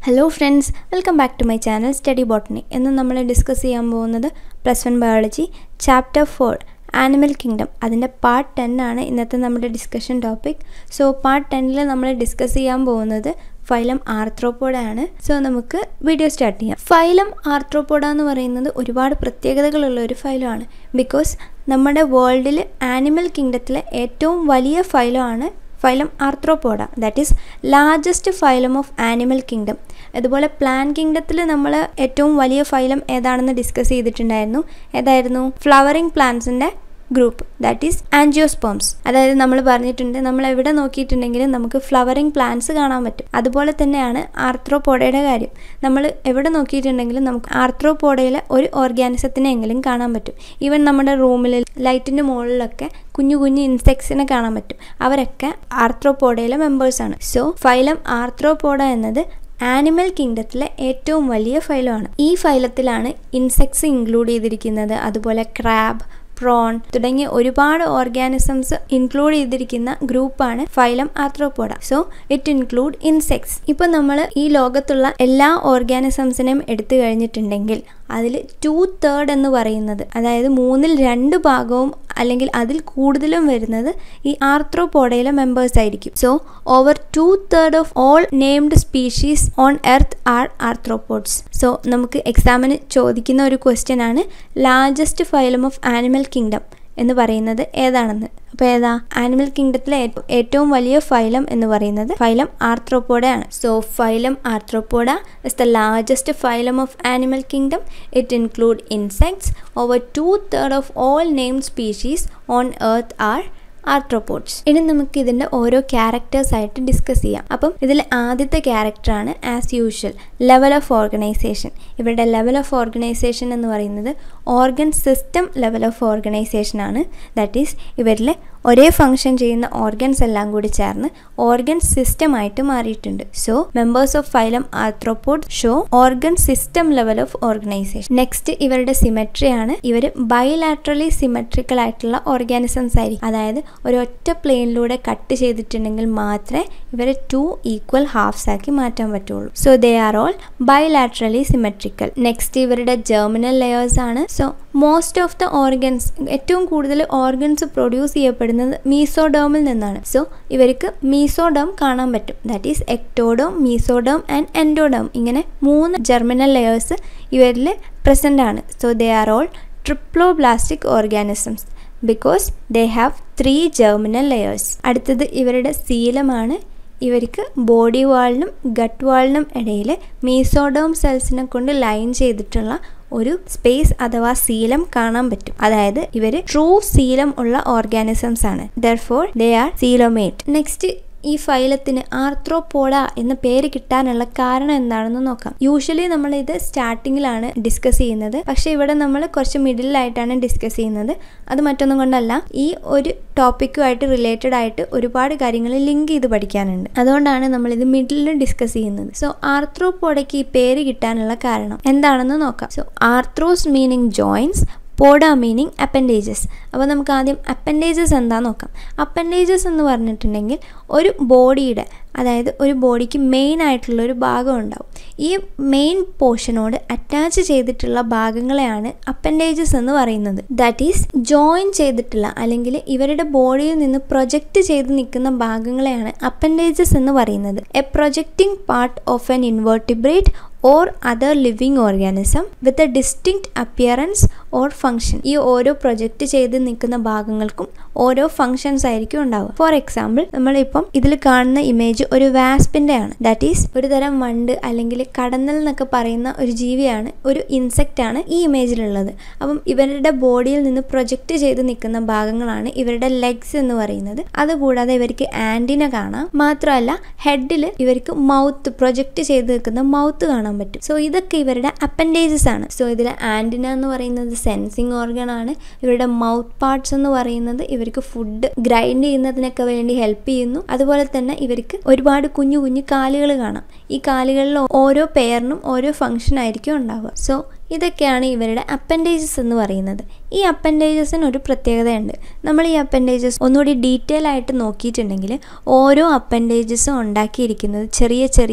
hello friends welcome back to my channel study botany എന്ന് നമ്മൾ discuss ചെയ്യാൻ പോകുന്നത് plus one biology chapter four animal kingdom അതിൻ്റെ part ten ആണ് ഇന്നത്തെ നമ്മുടെ ഡിസ്കഷൻ ടോപ്പിക് സോ പാർട്ട് ടെന്നിൽ നമ്മൾ ഡിസ്കസ് ചെയ്യാൻ പോകുന്നത് ഫൈലം ആർത്രോപോഡാണ് സോ നമുക്ക് വീഡിയോ സ്റ്റാർട്ട് ചെയ്യാം ഫൈലം ആർത്രോപോഡ എന്ന് പറയുന്നത് ഒരുപാട് പ്രത്യേകതകളുള്ള ഒരു ഫൈലമാണ് ബിക്കോസ് നമ്മുടെ വേൾഡിൽ ആനിമൽ കിങ്ഡത്തിലെ ഏറ്റവും വലിയ ഫൈലമാണ് phylum arthropoda that is largest phylum of animal kingdom അതുപോലെ പ്ലാൻ കിങ്ഡത്തിൽ നമ്മൾ ഏറ്റവും വലിയ ഫൈലം ഏതാണെന്ന് ഡിസ്കസ് ചെയ്തിട്ടുണ്ടായിരുന്നു ഏതായിരുന്നു ഫ്ലവറിങ് പ്ലാന്റ്സിൻ്റെ ഗ്രൂപ്പ് ദാറ്റ് ഈസ് ആൻജിയോസ്പോംസ് അതായത് നമ്മൾ പറഞ്ഞിട്ടുണ്ട് നമ്മൾ എവിടെ നോക്കിയിട്ടുണ്ടെങ്കിലും നമുക്ക് ഫ്ലവറിങ് പ്ലാന്റ്സ് കാണാൻ പറ്റും അതുപോലെ തന്നെയാണ് ആർത്രോപോഡയുടെ കാര്യം നമ്മൾ എവിടെ നോക്കിയിട്ടുണ്ടെങ്കിലും നമുക്ക് ആർത്രോപോഡയിലെ ഒരു ഓർഗാനിസത്തിനെങ്കിലും കാണാൻ പറ്റും ഈവൻ നമ്മുടെ റൂമിൽ ലൈറ്റിൻ്റെ മുകളിലൊക്കെ കുഞ്ഞു കുഞ്ഞു ഇൻസെക്ട്സിനെ കാണാൻ പറ്റും അവരൊക്കെ ആർത്രോപോഡയിലെ മെമ്പേഴ്സാണ് സോ ഫൈലം ആർത്രോപോഡ എന്നത് ആനിമൽ കിങ്ഡത്തിലെ ഏറ്റവും വലിയ ഫൈലമാണ് ഈ ഫൈലത്തിലാണ് ഇൻസെക്ട്സ് ഇൻക്ലൂഡ് ചെയ്തിരിക്കുന്നത് അതുപോലെ ക്രാബ് പ്രോൺ തുടങ്ങിയ ഒരുപാട് ഓർഗാനിസംസ് ഇൻക്ലൂഡ് ചെയ്തിരിക്കുന്ന ഗ്രൂപ്പാണ് phylum arthropoda so it include insects ഇപ്പം നമ്മൾ ഈ ലോകത്തുള്ള എല്ലാ ഓർഗാനിസംസിനെയും എടുത്തു കഴിഞ്ഞിട്ടുണ്ടെങ്കിൽ അതിൽ ടു തേർഡ് എന്ന് പറയുന്നത് അതായത് മൂന്നിൽ രണ്ട് ഭാഗവും അല്ലെങ്കിൽ അതിൽ കൂടുതലും വരുന്നത് ഈ ആർത്രോപോഡയിലെ മെമ്പേഴ്സ് ആയിരിക്കും so over two third of all named species on earth are arthropods so നമുക്ക് എക്സാമിന് ചോദിക്കുന്ന ഒരു ക്വസ്റ്റ്യൻ ആണ് largest phylum of animal kingdom എന്ന് പറയുന്നത് ഏതാണെന്ന് അപ്പോൾ ഏതാ ആനിമൽ കിങ്ഡത്തിലെ ഏറ്റവും വലിയ ഫൈലം എന്ന് പറയുന്നത് ഫൈലം ആർത്രോപോഡയാണ് so phylum arthropoda is the largest phylum of animal kingdom it include insects over two third of all name species on earth are arthropods ഇനി നമുക്ക് ഇതിൻ്റെ ഓരോ ക്യാരക്ടേഴ്സ് ആയിട്ട് ഡിസ്കസ് ചെയ്യാം അപ്പം ഇതിൽ ആദ്യത്തെ ക്യാരക്ടറാണ് as usual level of organisation ഇവരുടെ ലെവൽ ഓഫ് ഓർഗനൈസേഷൻ എന്ന് പറയുന്നത് organ system level of organisation ആണ് ദാറ്റ് ഈസ് ഇവരിൽ ഒരേ ഫങ്ഷൻ ചെയ്യുന്ന ഓർഗൻസ് എല്ലാം കൂടി ചേർന്ന് ഓർഗൻ സിസ്റ്റം ആയിട്ട് മാറിയിട്ടുണ്ട് so members of phylum arthropod show organ system level of organisation next ഇവരുടെ സിമെട്രി ആണ് ഇവർ ബൈലാട്രലി സിമെട്രിക്കൽ ആയിട്ടുള്ള ഓർഗാനിസംസ് ആയിരിക്കും അതായത് ഒരു ഒറ്റ പ്ലെയിനിലൂടെ കട്ട് ചെയ്തിട്ടുണ്ടെങ്കിൽ മാത്രമേ ഇവരെ ടു ഈക്വൽ ഹാഫ്സ് ആക്കി മാറ്റാൻ പറ്റുള്ളൂ so they are all bilaterally symmetrical next ഇവരുടെ ജെർമിനൽ ലെയേഴ്സ് ആണ് so most of the organs ഏറ്റവും കൂടുതൽ ഓർഗൻസ് പ്രൊഡ്യൂസ് ചെയ്യപ്പെടുന്നത് മീസോഡോമിൽ നിന്നാണ് സോ ഇവർക്ക് മീസോഡോം കാണാൻ പറ്റും that is ectoderm mesoderm and endoderm ഇങ്ങനെ മൂന്ന് ജെർമിനൽ ലെയേഴ്സ് ഇവരിൽ പ്രസൻ്റ് ആണ് so they are all triploblastic organisms because they have three germinal layers അടുത്തത് ഇവരുടെ സീലമാണ് ഇവർക്ക് ബോഡി വാളിനും ഗട്ട് വാളിനും ഇടയിൽ മീസോഡോം സെൽസിനെ കൊണ്ട് ലൈൻ ചെയ്തിട്ടുള്ള ഒരു സ്പേസ് അഥവാ സീലം കാണാൻ പറ്റും അതായത് ഇവർ ട്രൂ സീലം ഉള്ള ഓർഗാനിസംസ് ആണ് therefore they are coelomate next ഈ ഫൈലത്തിന് ആർത്രോപോഡ എന്ന പേര് കിട്ടാനുള്ള കാരണം എന്താണെന്ന് നോക്കാം യൂഷ്വലി നമ്മൾ ഇത് സ്റ്റാർട്ടിങ്ങിലാണ് ഡിസ്കസ് ചെയ്യുന്നത് പക്ഷേ ഇവിടെ നമ്മൾ കുറച്ച് മിഡിലായിട്ടാണ് ഡിസ്കസ് ചെയ്യുന്നത് അത് മറ്റൊന്നും കൊണ്ടല്ല ഈ ഒരു ടോപ്പിക്കുമായിട്ട് റിലേറ്റഡ് ആയിട്ട് ഒരുപാട് കാര്യങ്ങൾ ലിങ്ക് ചെയ്ത് പഠിക്കാനുണ്ട് അതുകൊണ്ടാണ് നമ്മൾ ഇത് മിഡിൽ ഡിസ്കസ് ചെയ്യുന്നത് സോ ആർത്രോപോഡയ്ക്ക് ഈ പേര് കിട്ടാനുള്ള കാരണം എന്താണെന്ന് നോക്കാം so arthros meaning joins poda meaning appendages അപ്പോൾ നമുക്ക് ആദ്യം അപ്പൻഡേജസ് എന്താ നോക്കാം അപ്പൻഡേജസ് എന്ന് പറഞ്ഞിട്ടുണ്ടെങ്കിൽ ഒരു ബോഡിയുടെ അതായത് ഒരു ബോഡിക്ക് മെയിൻ ആയിട്ടുള്ള ഒരു ഭാഗം ഉണ്ടാവും ഈ മെയിൻ പോർഷനോട് അറ്റാച്ച് ചെയ്തിട്ടുള്ള ഭാഗങ്ങളെയാണ് അപ്പൻഡേജസ് എന്ന് പറയുന്നത് ദാറ്റ് ഈസ് ജോയിൻ ചെയ്തിട്ടുള്ള അല്ലെങ്കിൽ ഇവരുടെ ബോഡിയിൽ നിന്ന് പ്രൊജക്റ്റ് ചെയ്ത് നിൽക്കുന്ന ഭാഗങ്ങളെയാണ് അപ്പൻഡേജസ് എന്ന് പറയുന്നത് a projecting part of an invertebrate or other living organism with a distinct appearance or function ഈ ഓരോ പ്രൊജക്റ്റ് ചെയ്ത് നിൽക്കുന്ന ഭാഗങ്ങൾക്കും ഓരോ ഫങ്ഷൻസ് ആയിരിക്കും ഉണ്ടാവുക ഫോർ എക്സാമ്പിൾ നമ്മളിപ്പം ഇതിൽ കാണുന്ന ഇമേജ് ഒരു വാസ്പിൻ്റെ ആണ് ദാറ്റ് ഈസ് ഒരു തരം വണ്ട് അല്ലെങ്കിൽ കടന്നൽ എന്നൊക്കെ പറയുന്ന ഒരു ജീവിയാണ് ഒരു ഇൻസെക്റ്റ് ആണ് ഈ ഇമേജിലുള്ളത് അപ്പം ഇവരുടെ ബോഡിയിൽ നിന്ന് പ്രൊജക്റ്റ് ചെയ്ത് നിൽക്കുന്ന ഭാഗങ്ങളാണ് ഇവരുടെ ലെഗ്സ് എന്ന് പറയുന്നത് അതുകൂടാതെ ഇവർക്ക് ആൻറ്റിന കാണാം മാത്രമല്ല ഹെഡിൽ ഇവർക്ക് മൗത്ത് പ്രൊജക്റ്റ് ചെയ്ത് നിൽക്കുന്ന മൗത്ത് കാണാൻ പറ്റും സോ ഇതൊക്കെ ഇവരുടെ അപ്പൻഡേജസ് ആണ് സോ ഇതിൽ ആൻറ്റിന എന്ന് പറയുന്നത് സെൻസിങ് ഓർഗൺ ആണ് ഇവരുടെ മൗത്ത് പാർട്സ് എന്ന് പറയുന്നത് ഇവർക്ക് ഫുഡ് ഗ്രൈൻഡ് ചെയ്യുന്നതിനൊക്കെ വേണ്ടി ഹെൽപ്പ് ചെയ്യുന്നു അതുപോലെ തന്നെ ഇവർക്ക് ഒരുപാട് കുഞ്ഞു കുഞ്ഞു കാലുകൾ കാണാം ഈ കാലുകളിൽ ഓരോ പെയറിനും ഓരോ ഫങ്ഷൻ ആയിരിക്കും ഉണ്ടാവുക സോ ഇതൊക്കെയാണ് ഇവരുടെ അപ്പൻഡേജസ് എന്ന് പറയുന്നത് ഈ അപ്പൻഡേജസിന് ഒരു പ്രത്യേകതയുണ്ട് നമ്മൾ ഈ അപ്പൻഡേജസ് ഒന്നുകൂടി ഡീറ്റെയിൽ ആയിട്ട് നോക്കിയിട്ടുണ്ടെങ്കിൽ ഓരോ അപ്പൻഡേജസും ഉണ്ടാക്കിയിരിക്കുന്നത് ചെറിയ ചെറിയ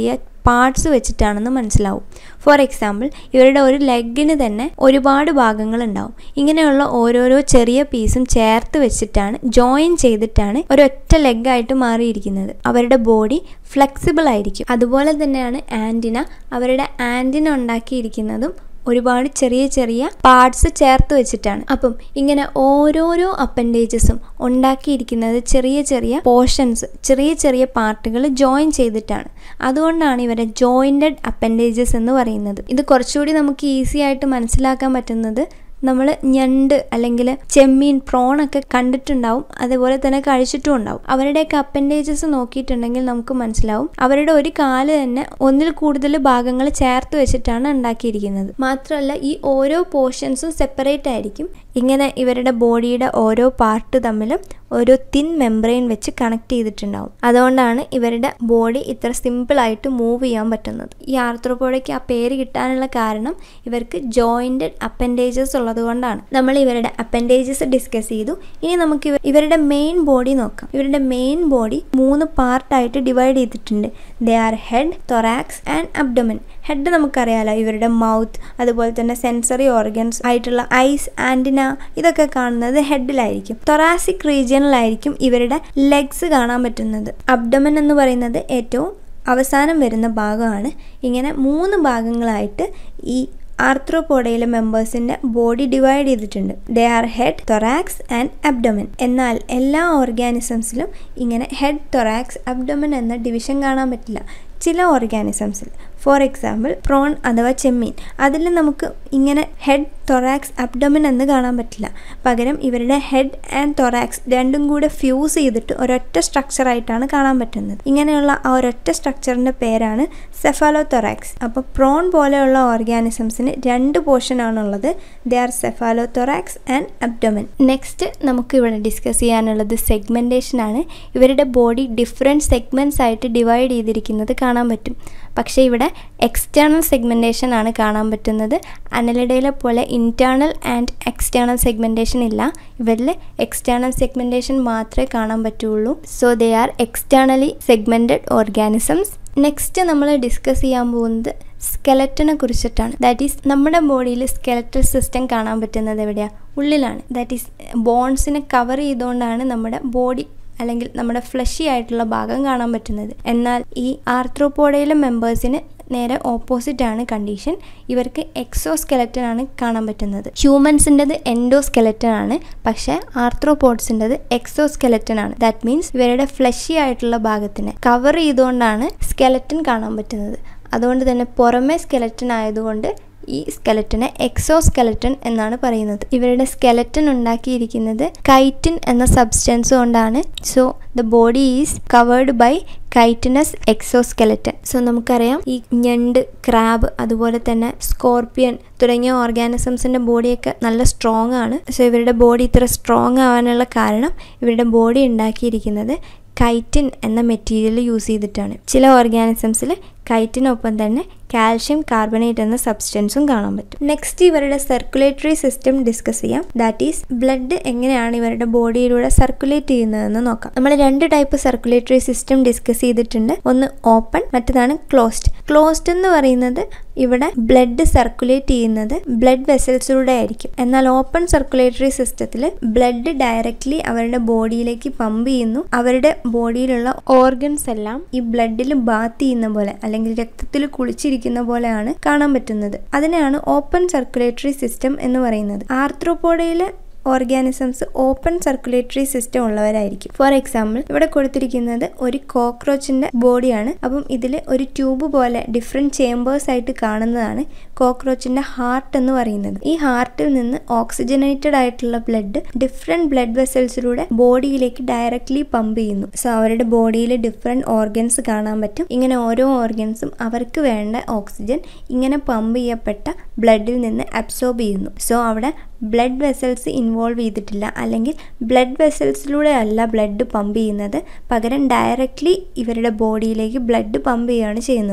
പാർട്സ് വെച്ചിട്ടാണെന്ന് മനസ്സിലാവും ഫോർ എക്സാമ്പിൾ ഇവരുടെ ഒരു ലെഗിന് തന്നെ ഒരുപാട് ഭാഗങ്ങൾ ഉണ്ടാവും ഇങ്ങനെയുള്ള ഓരോരോ ചെറിയ പീസും ചേർത്ത് വെച്ചിട്ടാണ് ജോയിൻ ചെയ്തിട്ടാണ് ഒരൊറ്റ ലെഗായിട്ട് മാറിയിരിക്കുന്നത് അവരുടെ ബോഡി ഫ്ലെക്സിബിൾ ആയിരിക്കും അതുപോലെ തന്നെയാണ് ആൻറ്റിന അവരുടെ ആൻറ്റിന ഉണ്ടാക്കിയിരിക്കുന്നതും ഒരുപാട് ചെറിയ ചെറിയ പാർട്സ് ചേർത്ത് വെച്ചിട്ടാണ് അപ്പം ഇങ്ങനെ ഓരോരോ അപ്പൻഡേജസും ഉണ്ടാക്കിയിരിക്കുന്നത് ചെറിയ ചെറിയ പോർഷൻസ് ചെറിയ ചെറിയ പാർട്ടുകൾ ജോയിൻ ചെയ്തിട്ടാണ് അതുകൊണ്ടാണ് ഇവരെ ജോയിൻറ്റഡ് അപ്പൻഡേജസ് എന്ന് പറയുന്നത് ഇത് കുറച്ചുകൂടി നമുക്ക് ഈസി ആയിട്ട് മനസ്സിലാക്കാൻ പറ്റുന്നത് നമ്മൾ ഞണ്ട് അല്ലെങ്കിൽ ചെമ്മീൻ പ്രോണൊക്കെ കണ്ടിട്ടുണ്ടാവും അതേപോലെ തന്നെ കഴിച്ചിട്ടും ഉണ്ടാവും അവരുടെയൊക്കെ അപ്പൻഡേജസ് നോക്കിയിട്ടുണ്ടെങ്കിൽ നമുക്ക് മനസ്സിലാവും അവരുടെ ഒരു കാല് തന്നെ ഒന്നിൽ കൂടുതൽ ഭാഗങ്ങൾ ചേർത്ത് വെച്ചിട്ടാണ് ഉണ്ടാക്കിയിരിക്കുന്നത് മാത്രമല്ല ഈ ഓരോ പോർഷൻസും സെപ്പറേറ്റ് ആയിരിക്കും ഇങ്ങനെ ഇവരുടെ ബോഡിയുടെ ഓരോ പാർട്ട് തമ്മിലും ഒരു തിൻ മെംബ്രെയിൻ വെച്ച് കണക്ട് ചെയ്തിട്ടുണ്ടാവും അതുകൊണ്ടാണ് ഇവരുടെ ബോഡി ഇത്ര സിമ്പിളായിട്ട് മൂവ് ചെയ്യാൻ പറ്റുന്നത് ഈ ആർത്രോപോഡയ്ക്ക് ആ പേര് കിട്ടാനുള്ള കാരണം ഇവർക്ക് ജോയിൻറ്റഡ് അപ്പൻഡേജസ് ഉള്ളതുകൊണ്ടാണ് നമ്മൾ ഇവരുടെ അപ്പൻഡേജസ് ഡിസ്കസ് ചെയ്തു ഇനി നമുക്ക് ഇവ- ഇവരുടെ മെയിൻ ബോഡി നോക്കാം ഇവരുടെ മെയിൻ ബോഡി മൂന്ന് പാർട്ടായിട്ട് ഡിവൈഡ് ചെയ്തിട്ടുണ്ട് they are head thorax and abdomen head നമുക്കറിയാലോ ഇവരുടെ മൗത്ത് അതുപോലെ തന്നെ സെൻസറി ഓർഗൻസ് ആയിട്ടുള്ള ഐസ് ആൻറ്റിന ഇതൊക്കെ കാണുന്നത് ഹെഡിലായിരിക്കും തൊറാസിക് റീജിയനിലായിരിക്കും ഇവരുടെ ലെഗ്സ് കാണാൻ പറ്റുന്നത് അബ്ഡമൻ എന്ന് പറയുന്നത് ഏറ്റവും അവസാനം വരുന്ന ഭാഗമാണ് ഇങ്ങനെ മൂന്ന് ഭാഗങ്ങളായിട്ട് ഈ ആർത്രോപോഡയിലെ മെമ്പേഴ്സിന്റെ ബോഡി ഡിവൈഡ് ചെയ്തിട്ടുണ്ട് they are head thorax and abdomen എന്നാൽ എല്ലാ ഓർഗാനിസംസിലും ഇങ്ങനെ ഹെഡ് തൊറാക്സ് അബ്ഡമൻ എന്ന ഡിവിഷൻ കാണാൻ പറ്റില്ല ചില ഓർഗാനിസംസിൽ ഫോർ എക്സാമ്പിൾ പ്രോൺ അഥവാ ചെമ്മീൻ അതിൽ നമുക്ക് ഇങ്ങനെ ഹെഡ് തൊറാക്സ് അബ്ഡമൻ എന്ന് കാണാൻ പറ്റില്ല പകരം ഇവരുടെ ഹെഡ് ആൻഡ് തൊറാക്സ് രണ്ടും കൂടെ ഫ്യൂസ് ചെയ്തിട്ട് ഒരൊറ്റ സ്ട്രക്ചറായിട്ടാണ് കാണാൻ പറ്റുന്നത് ഇങ്ങനെയുള്ള ആ ഒരൊറ്റ സ്ട്രക്ചറിൻ്റെ പേരാണ് സെഫാലോതൊറാക്സ് അപ്പോൾ പ്രോൺ പോലെയുള്ള ഓർഗാനിസംസിന് രണ്ട് പോർഷനാണുള്ളത് they are cephalothorax and abdomen next നമുക്ക് ഇവിടെ ഡിസ്കസ് ചെയ്യാനുള്ളത് സെഗ്മെൻറ്റേഷൻ ആണ് ഇവരുടെ ബോഡി ഡിഫറെൻറ്റ് സെഗ്മെൻറ്റ്സ് ആയിട്ട് ഡിവൈഡ് ചെയ്തിരിക്കുന്നത് കാണാൻ പറ്റും പക്ഷേ ഇവിടെ എക്സ്റ്റേണൽ സെഗ്മെൻറ്റേഷൻ ആണ് കാണാൻ പറ്റുന്നത് അനലിഡയിലെ പോലെ ഇൻറ്റേർണൽ ആൻഡ് എക്സ്റ്റേണൽ സെഗ്മെൻറ്റേഷൻ ഇല്ല ഇവരിൽ എക്സ്റ്റേണൽ സെഗ്മെൻറ്റേഷൻ മാത്രമേ കാണാൻ പറ്റുള്ളൂ so they are externally segmented organisms next നമ്മൾ ഡിസ്കസ് ചെയ്യാൻ പോകുന്നത് സ്കെലറ്റനെ കുറിച്ചിട്ടാണ് ദാറ്റ് ഈസ് നമ്മുടെ ബോഡിയിൽ സ്കെലറ്റൽ സിസ്റ്റം കാണാൻ പറ്റുന്നത് എവിടെയാണ് ഉള്ളിലാണ് ദാറ്റ് ഈസ് ബോൺസിനെ കവർ ചെയ്തുകൊണ്ടാണ് നമ്മുടെ ബോഡി അല്ലെങ്കിൽ നമ്മുടെ ഫ്ലഷി ആയിട്ടുള്ള ഭാഗം കാണാൻ പറ്റുന്നത് എന്നാൽ ഈ ആർത്രോപോഡയിലെ മെമ്പേഴ്സിന് നേരെ ഓപ്പോസിറ്റ് ആണ് കണ്ടീഷൻ ഇവർക്ക് എക്സോ സ്കെലറ്റൻ ആണ് കാണാൻ പറ്റുന്നത് ഹ്യൂമൻസിൻ്റെത് എൻഡോ സ്കെലറ്റൻ ആണ് പക്ഷേ ആർത്രോപോഡ്സിൻ്റെത് എക്സോ സ്കെലറ്റൻ ആണ് ദാറ്റ് മീൻസ് ഇവരുടെ ഫ്ലഷി ആയിട്ടുള്ള ഭാഗത്തിനെ കവർ ചെയ്തുകൊണ്ടാണ് സ്കെലറ്റൻ കാണാൻ പറ്റുന്നത് അതുകൊണ്ട് തന്നെ പുറമേ സ്കെലറ്റൻ ആയതുകൊണ്ട് ഈ സ്കെലറ്റനെ എക്സോ സ്കെലറ്റൻ എന്നാണ് പറയുന്നത് ഇവരുടെ സ്കെലറ്റൻ ഉണ്ടാക്കിയിരിക്കുന്നത് കൈറ്റിൻ എന്ന സബ്സ്റ്റൻസ് കൊണ്ടാണ് so the body is covered by chitinous exoskeleton so നമുക്കറിയാം ഈ ഞണ്ട് ക്രാബ് അതുപോലെ തന്നെ സ്കോർപ്പിയൻ തുടങ്ങിയ ഓർഗാനിസംസിൻ്റെ ബോഡിയൊക്കെ നല്ല സ്ട്രോങ് ആണ് സോ ഇവരുടെ ബോഡി ഇത്ര സ്ട്രോങ് ആവാനുള്ള കാരണം ഇവരുടെ ബോഡി ഉണ്ടാക്കിയിരിക്കുന്നത് കൈറ്റിൻ എന്ന മെറ്റീരിയൽ യൂസ് ചെയ്തിട്ടാണ് ചില ഓർഗാനിസംസിൽ കൈറ്റിനൊപ്പം തന്നെ കാൽഷ്യം കാർബണേറ്റ് എന്ന സബ്സ്റ്റൻസും കാണാൻ പറ്റും നെക്സ്റ്റ് ഇവരുടെ സർക്കുലേറ്ററി സിസ്റ്റം ഡിസ്കസ് ചെയ്യാം ദാറ്റ് ഈസ് ബ്ലഡ് എങ്ങനെയാണ് ഇവരുടെ ബോഡിയിലൂടെ സർക്കുലേറ്റ് ചെയ്യുന്നതെന്ന് നോക്കാം നമ്മൾ രണ്ട് ടൈപ്പ് സർക്കുലേറ്ററി സിസ്റ്റം ഡിസ്കസ് ചെയ്തിട്ടുണ്ട് ഒന്ന് ഓപ്പൺ മറ്റേതാണ് ക്ലോസ്ഡ് ക്ലോസ്ഡ് എന്ന് പറയുന്നത് ഇവിടെ ബ്ലഡ് സർക്കുലേറ്റ് ചെയ്യുന്നത് ബ്ലഡ് വെസൽസിലൂടെ ആയിരിക്കും എന്നാൽ ഓപ്പൺ സർക്കുലേറ്ററി സിസ്റ്റത്തിൽ ബ്ലഡ് ഡയറക്റ്റ്ലി അവരുടെ ബോഡിയിലേക്ക് പമ്പ് ചെയ്യുന്നു അവരുടെ ബോഡിയിലുള്ള ഓർഗൻസ് എല്ലാം ഈ ബ്ലഡിൽ ബാത്ത് ചെയ്യുന്ന പോലെ അല്ലെങ്കിൽ രക്തത്തിൽ കുളിച്ചിരിക്കുന്ന പോലെയാണ് കാണാൻ പറ്റുന്നത് അതിനെയാണ് ഓപ്പൺ സർക്കുലേറ്ററി സിസ്റ്റം എന്ന് പറയുന്നത് ആർത്രോപോഡയിലെ ഓർഗാനിസംസ് ഓപ്പൺ സർക്കുലേറ്ററി സിസ്റ്റം ഉള്ളവരായിരിക്കും ഫോർ എക്സാമ്പിൾ ഇവിടെ കൊടുത്തിരിക്കുന്നത് ഒരു കോക്രോച്ചിന്റെ ബോഡിയാണ് അപ്പം ഇതിൽ ഒരു ട്യൂബ് പോലെ ഡിഫറെൻറ്റ് ചേമ്പേഴ്സ് ആയിട്ട് കാണുന്നതാണ് കോക്രോച്ചിന്റെ ഹാർട്ട് എന്ന് പറയുന്നത് ഈ ഹാർട്ടിൽ നിന്ന് ഓക്സിജനേറ്റഡ് ആയിട്ടുള്ള ബ്ലഡ് ഡിഫറെൻറ്റ് ബ്ലഡ് വെസൽസിലൂടെ ബോഡിയിലേക്ക് ഡയറക്റ്റ്ലി പമ്പ് ചെയ്യുന്നു സോ അവരുടെ ബോഡിയിൽ ഡിഫറെൻറ്റ് ഓർഗൻസ് കാണാൻ പറ്റും ഇങ്ങനെ ഓരോ ഓർഗൻസും അവർക്ക് വേണ്ട ഓക്സിജൻ ഇങ്ങനെ പമ്പ് ചെയ്യപ്പെട്ട ബ്ലഡിൽ നിന്ന് അബ്സോർബ് ചെയ്യുന്നു സോ അവിടെ ബ്ലഡ് വെസൽസ് ഇൻവോൾവ് ചെയ്തിട്ടില്ല അല്ലെങ്കിൽ ബ്ലഡ് വെസൽസിലൂടെ അല്ല ബ്ലഡ് പമ്പ് ചെയ്യുന്നത് പകരം ഡയറക്റ്റ്ലി ഇവരുടെ ബോഡിയിലേക്ക് ബ്ലഡ് പമ്പ് ചെയ്യുകയാണ് ചെയ്യുന്നത്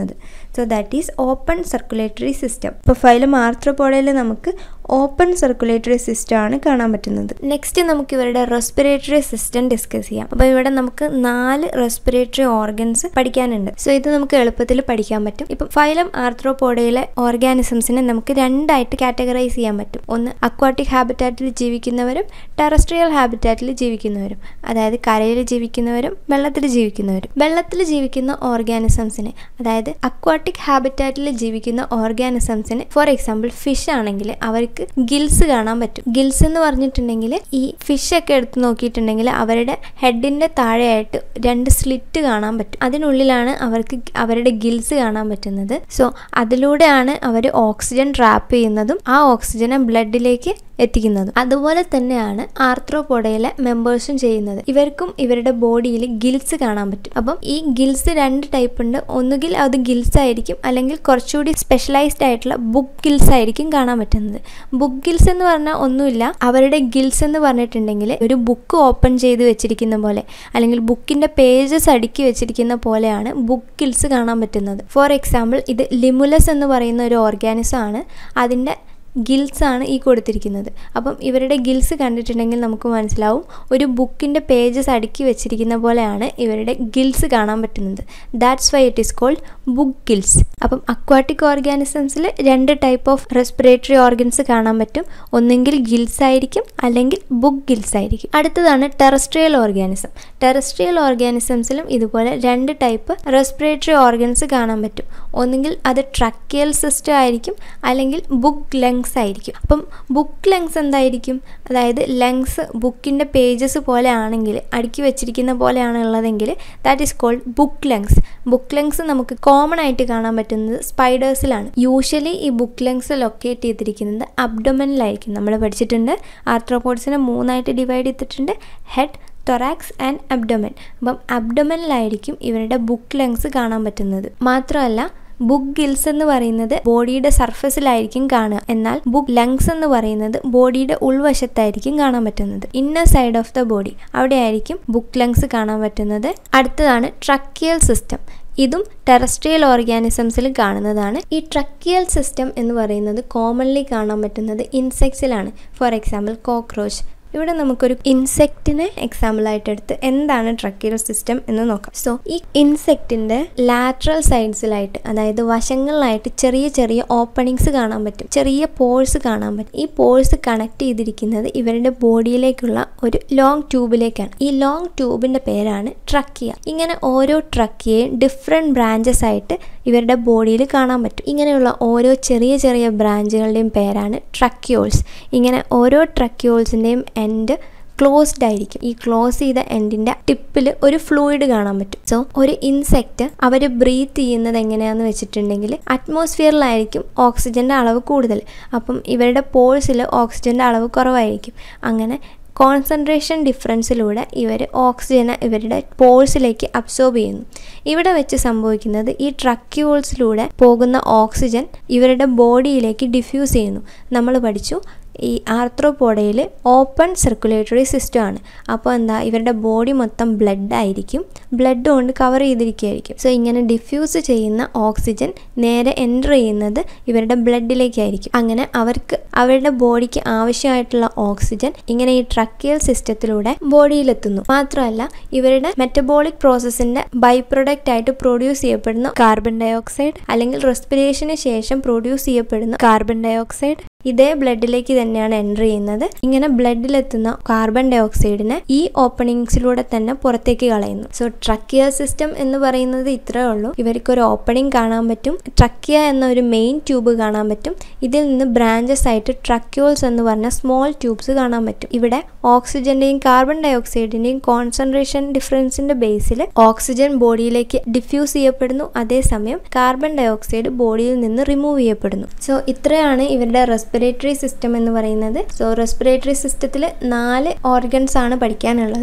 so that is open circulatory system ഇപ്പോൾ ഫൈലം ആർത്രോപോഡയിൽ നമുക്ക് ഓപ്പൺ സർക്കുലേറ്ററി സിസ്റ്റം ആണ് കാണാൻ പറ്റുന്നത് നെക്സ്റ്റ് നമുക്ക് ഇവരുടെ റെസ്പിറേറ്ററി സിസ്റ്റം ഡിസ്കസ് ചെയ്യാം അപ്പോൾ ഇവിടെ നമുക്ക് നാല് റെസ്പിറേറ്ററി ഓർഗൻസ് പഠിക്കാനുണ്ട് സോ ഇത് നമുക്ക് എളുപ്പത്തിൽ പഠിക്കാൻ പറ്റും ഇപ്പം ഫൈലം ആർത്രോപോഡയിലെ ഓർഗാനിസംസിനെ നമുക്ക് രണ്ടായിട്ട് കാറ്റഗറൈസ് ചെയ്യാൻ പറ്റും ഒന്ന് അക്വാട്ടിക് ഹാബിറ്റാറ്റിൽ ജീവിക്കുന്നവരും ടെറസ്ട്രിയൽ ഹാബിറ്റാറ്റിൽ ജീവിക്കുന്നവരും അതായത് കരയിൽ ജീവിക്കുന്നവരും വെള്ളത്തിൽ ജീവിക്കുന്നവരും വെള്ളത്തിൽ ജീവിക്കുന്ന ഓർഗാനിസംസിനെ അതായത് അക്വാട്ടിക് ഹാബിറ്റാറ്റിൽ ജീവിക്കുന്ന ഓർഗാനിസംസിന് ഫോർ എക്സാമ്പിൾ ഫിഷ് ആണെങ്കിൽ അവർക്ക് ഗിൽസ് കാണാൻ പറ്റും ഗിൽസ് എന്ന് പറഞ്ഞിട്ടുണ്ടെങ്കിൽ ഈ ഫിഷ് ഒക്കെ എടുത്ത് നോക്കിയിട്ടുണ്ടെങ്കിൽ അവരുടെ ഹെഡിന്റെ താഴെയായിട്ട് രണ്ട് സ്ലിറ്റ് കാണാൻ പറ്റും അതിനുള്ളിലാണ് അവർക്ക് അവരുടെ ഗിൽസ് കാണാൻ പറ്റുന്നത് സോ അതിലൂടെയാണ് അവർ ഓക്സിജൻ ട്രാപ്പ് ചെയ്യുന്നതും ആ ഓക്സിജനെ ബ്ലഡിലേക്ക് എത്തിക്കുന്നതും അതുപോലെ തന്നെയാണ് ആർത്രോപോഡയിലെ മെമ്പേഴ്സും ചെയ്യുന്നത് ഇവർക്കും ഇവരുടെ ബോഡിയിൽ ഗിൽസ് കാണാൻ പറ്റും അപ്പം ഈ ഗിൽസ് രണ്ട് ടൈപ്പ് ഉണ്ട് ഒന്നുകിൽ അത് ഗിൽസ് ആയിരിക്കും അല്ലെങ്കിൽ കുറച്ചുകൂടി സ്പെഷ്യലൈസ്ഡ് ആയിട്ടുള്ള ബുക്ക് ഗിൽസ് ആയിരിക്കും കാണാൻ പറ്റുന്നത് ബുക്ക് ഗിൽസ് എന്ന് പറഞ്ഞാൽ ഒന്നുമില്ല അവരുടെ ഗിൽസ് എന്ന് പറഞ്ഞിട്ടുണ്ടെങ്കിൽ ഒരു ബുക്ക് ഓപ്പൺ ചെയ്ത് വെച്ചിരിക്കുന്ന പോലെ അല്ലെങ്കിൽ ബുക്കിന്റെ പേജസ് അടുക്കി വെച്ചിരിക്കുന്ന പോലെയാണ് ബുക്ക് ഗിൽസ് കാണാൻ പറ്റുന്നത് ഫോർ എക്സാമ്പിൾ ഇത് ലിമുലസ് എന്ന് പറയുന്ന ഒരു ഓർഗാനിസം ആണ് അതിൻ്റെ ഗിൽസ് ആണ് ഈ കൊടുത്തിരിക്കുന്നത് അപ്പം ഇവരുടെ ഗിൽസ് കണ്ടിട്ടുണ്ടെങ്കിൽ നമുക്ക് മനസ്സിലാവും ഒരു ബുക്കിൻ്റെ പേജസ് അടുക്കി വെച്ചിരിക്കുന്ന പോലെയാണ് ഇവരുടെ ഗിൽസ് കാണാൻ പറ്റുന്നത് that's why it is called book gills അപ്പം അക്വാട്ടിക് ഓർഗാനിസംസിൽ രണ്ട് ടൈപ്പ് ഓഫ് റെസ്പിറേറ്ററി ഓർഗൻസ് കാണാൻ പറ്റും ഒന്നെങ്കിൽ ഗിൽസ് ആയിരിക്കും അല്ലെങ്കിൽ ബുക്ക് ഗിൽസ് ആയിരിക്കും അടുത്തതാണ് ടെറസ്ട്രിയൽ ഓർഗാനിസം ടെറസ്ട്രിയൽ ഓർഗാനിസംസിലും ഇതുപോലെ രണ്ട് ടൈപ്പ് റെസ്പിറേറ്ററി ഓർഗൻസ് കാണാൻ പറ്റും ഒന്നുകിൽ അത് ട്രക്കിയൽ സിസ്റ്റം ആയിരിക്കും അല്ലെങ്കിൽ ബുക്ക് ലങ്സ് ആയിരിക്കും അപ്പം ബുക്ക് ലങ്സ് എന്തായിരിക്കും അതായത് ലങ്സ് ബുക്കിൻ്റെ പേജസ് പോലെ ആണെങ്കിൽ അടുക്കി വെച്ചിരിക്കുന്ന പോലെയാണ് ഉള്ളതെങ്കിൽ that is called book lungs book lungs നമുക്ക് കോമൺ ആയിട്ട് കാണാൻ പറ്റുന്നത് സ്പൈഡേഴ്സിലാണ് യൂഷ്വലി ഈ ബുക്ക് ലങ്സ് ലൊക്കേറ്റ് ചെയ്തിരിക്കുന്നത് അബ്ഡൊമനിലായിരിക്കും നമ്മൾ പഠിച്ചിട്ടുണ്ട് ആർട്രോപോഡ്സിനെ മൂന്നായിട്ട് ഡിവൈഡ് ചെയ്തിട്ടുണ്ട് ഹെഡ് തൊറാക്സ് ആൻഡ് അബ്ഡൊമൻ അപ്പം അബ്ഡൊമനിലായിരിക്കും ഇവരുടെ ബുക്ക് ലങ്സ് കാണാൻ പറ്റുന്നത് മാത്രമല്ല ബുക്ക് ഗിൽസ് എന്ന് പറയുന്നത് ബോഡിയുടെ സർഫസിലായിരിക്കും കാണുക എന്നാൽ ബുക്ക് ലങ്സ് എന്ന് പറയുന്നത് ബോഡിയുടെ ഉൾവശത്തായിരിക്കും കാണാൻ പറ്റുന്നത് inner side of the body അവിടെ ആയിരിക്കും ബുക്ക് ലങ്സ് കാണാൻ പറ്റുന്നത് അടുത്തതാണ് ട്രക്കിയൽ സിസ്റ്റം ഇതും ടെറസ്ട്രിയൽ ഓർഗാനിസംസിൽ കാണുന്നതാണ് ഈ ട്രക്കിയൽ സിസ്റ്റം എന്ന് പറയുന്നത് കോമൺലി കാണാൻ പറ്റുന്നത് ഇൻസെക്ട്സിലാണ് ഫോർ എക്സാമ്പിൾ കോക്രോച്ച് ഇവിടെ നമുക്കൊരു ഇൻസെക്റ്റിനെ എക്സാമ്പിൾ ആയിട്ട് എടുത്ത് എന്താണ് ട്രക്കിയൽ സിസ്റ്റം എന്ന് നോക്കാം സോ ഈ ഇൻസെക്റ്റിന്റെ ലാറ്ററൽ സൈഡ്സിലായിട്ട് അതായത് വശങ്ങളിലായിട്ട് ചെറിയ ചെറിയ ഓപ്പണിങ്സ് കാണാൻ പറ്റും ചെറിയ പോഴ്സ് കാണാൻ പറ്റും ഈ പോഴ്സ് കണക്ട് ചെയ്തിരിക്കുന്നത് ഇവരുടെ ബോഡിയിലേക്കുള്ള ഒരു ലോങ് ട്യൂബിലേക്കാണ് ഈ ലോങ് ട്യൂബിന്റെ പേരാണ് ട്രക്കിയ ഇങ്ങനെ ഓരോ ട്രക്കിയയും ഡിഫറെൻറ്റ് ബ്രാഞ്ചസ് ആയിട്ട് ഇവരുടെ ബോഡിയിൽ കാണാൻ പറ്റും ഇങ്ങനെയുള്ള ഓരോ ചെറിയ ചെറിയ ബ്രാഞ്ചുകളുടെയും പേരാണ് ട്രക്യോൾസ് ഇങ്ങനെ ഓരോ ട്രക്യോൾസിൻ്റെയും എൻഡ് ക്ലോസ്ഡ് ആയിരിക്കും ഈ ക്ലോസ് ചെയ്ത എൻഡിന്റെ ടിപ്പിൽ ഒരു ഫ്ലൂയിഡ് കാണാൻ പറ്റും സോ ഒരു ഇൻസെക്റ്റ് അവർ ബ്രീത്ത് ചെയ്യുന്നത് എങ്ങനെയാന്ന് വെച്ചിട്ടുണ്ടെങ്കിൽ അറ്റ്മോസ്ഫിയറിലായിരിക്കും ഓക്സിജന്റെ അളവ് കൂടുതൽ അപ്പം ഇവരുടെ പോഴ്സിൽ ഓക്സിജന്റെ അളവ് കുറവായിരിക്കും അങ്ങനെ കോൺസെൻട്രേഷൻ ഡിഫറൻസിലൂടെ ഇവർ ഓക്സിജനെ ഇവരുടെ പോഴ്സിലേക്ക് അബ്സോർബ് ചെയ്യുന്നു ഇവിടെ വെച്ച് സംഭവിക്കുന്നത് ഈ ട്രക്യൂൾസിലൂടെ പോകുന്ന ഓക്സിജൻ ഇവരുടെ ബോഡിയിലേക്ക് ഡിഫ്യൂസ് ചെയ്യുന്നു നമ്മൾ പഠിച്ചു ഈ ആർത്രോപോഡയിൽ ഓപ്പൺ സർക്കുലേറ്ററി സിസ്റ്റം ആണ് അപ്പോൾ എന്താ ഇവരുടെ ബോഡി മൊത്തം ബ്ലഡ് ആയിരിക്കും ബ്ലഡ് കൊണ്ട് കവർ ചെയ്തിരിക്കുകയായിരിക്കും സോ ഇങ്ങനെ ഡിഫ്യൂസ് ചെയ്യുന്ന ഓക്സിജൻ നേരെ എൻ്റർ ചെയ്യുന്നത് ഇവരുടെ ബ്ലഡിലേക്കായിരിക്കും അങ്ങനെ അവർക്ക് അവരുടെ ബോഡിക്ക് ആവശ്യമായിട്ടുള്ള ഓക്സിജൻ ഇങ്ങനെ ഈ ട്രക്കിയൽ സിസ്റ്റത്തിലൂടെ ബോഡിയിലെത്തുന്നു മാത്രമല്ല ഇവരുടെ മെറ്റബോളിക് പ്രോസസ്സിന്റെ ബൈ പ്രൊഡക്റ്റ് ആയിട്ട് പ്രൊഡ്യൂസ് ചെയ്യപ്പെടുന്ന കാർബൺ ഡയോക്സൈഡ് അല്ലെങ്കിൽ റെസ്പിറേഷന് ശേഷം പ്രൊഡ്യൂസ് ചെയ്യപ്പെടുന്ന കാർബൺ ഡയോക്സൈഡ് ഇതേ ബ്ലഡിലേക്ക് തന്നെയാണ് എൻ്റർ ചെയ്യുന്നത് ഇങ്ങനെ ബ്ലഡിലെത്തുന്ന കാർബൺ ഡൈ ഓക്സൈഡിനെ ഈ ഓപ്പണിങ്സിലൂടെ തന്നെ പുറത്തേക്ക് കളയുന്നു സോ ട്രക്കിയ സിസ്റ്റം എന്ന് പറയുന്നത് ഇത്രേ ഉള്ളൂ ഇവർക്ക് ഒരു ഓപ്പണിംഗ് കാണാൻ പറ്റും ട്രക്കിയ എന്ന ഒരു മെയിൻ ട്യൂബ് കാണാൻ പറ്റും ഇതിൽ നിന്ന് ബ്രാഞ്ചസ് ആയിട്ട് ട്രക്യൂൾസ് എന്ന് പറഞ്ഞ സ്മോൾ ട്യൂബ്സ് കാണാൻ പറ്റും ഇവിടെ ഓക്സിജന്റെയും കാർബൺ ഡൈ ഓക്സൈഡിന്റെയും കോൺസെൻട്രേഷൻ ഡിഫറൻസിന്റെ ബേസിൽ ഓക്സിജൻ ബോഡിയിലേക്ക് ഡിഫ്യൂസ് ചെയ്യപ്പെടുന്നു അതേസമയം കാർബൺ ഡൈ ഓക്സൈഡ് ബോഡിയിൽ നിന്ന് റിമൂവ് ചെയ്യപ്പെടുന്നു സോ ഇത്രയാണ് ഇവരുടെ റെസ്പിറേറ്ററി സിസ്റ്റം എന്ന് പറയുന്നത് സോ റെസ്പിറേറ്ററി സിസ്റ്റത്തിൽ നാല് ഓർഗൻസ് ആണ് പഠിക്കാനുള്ളത്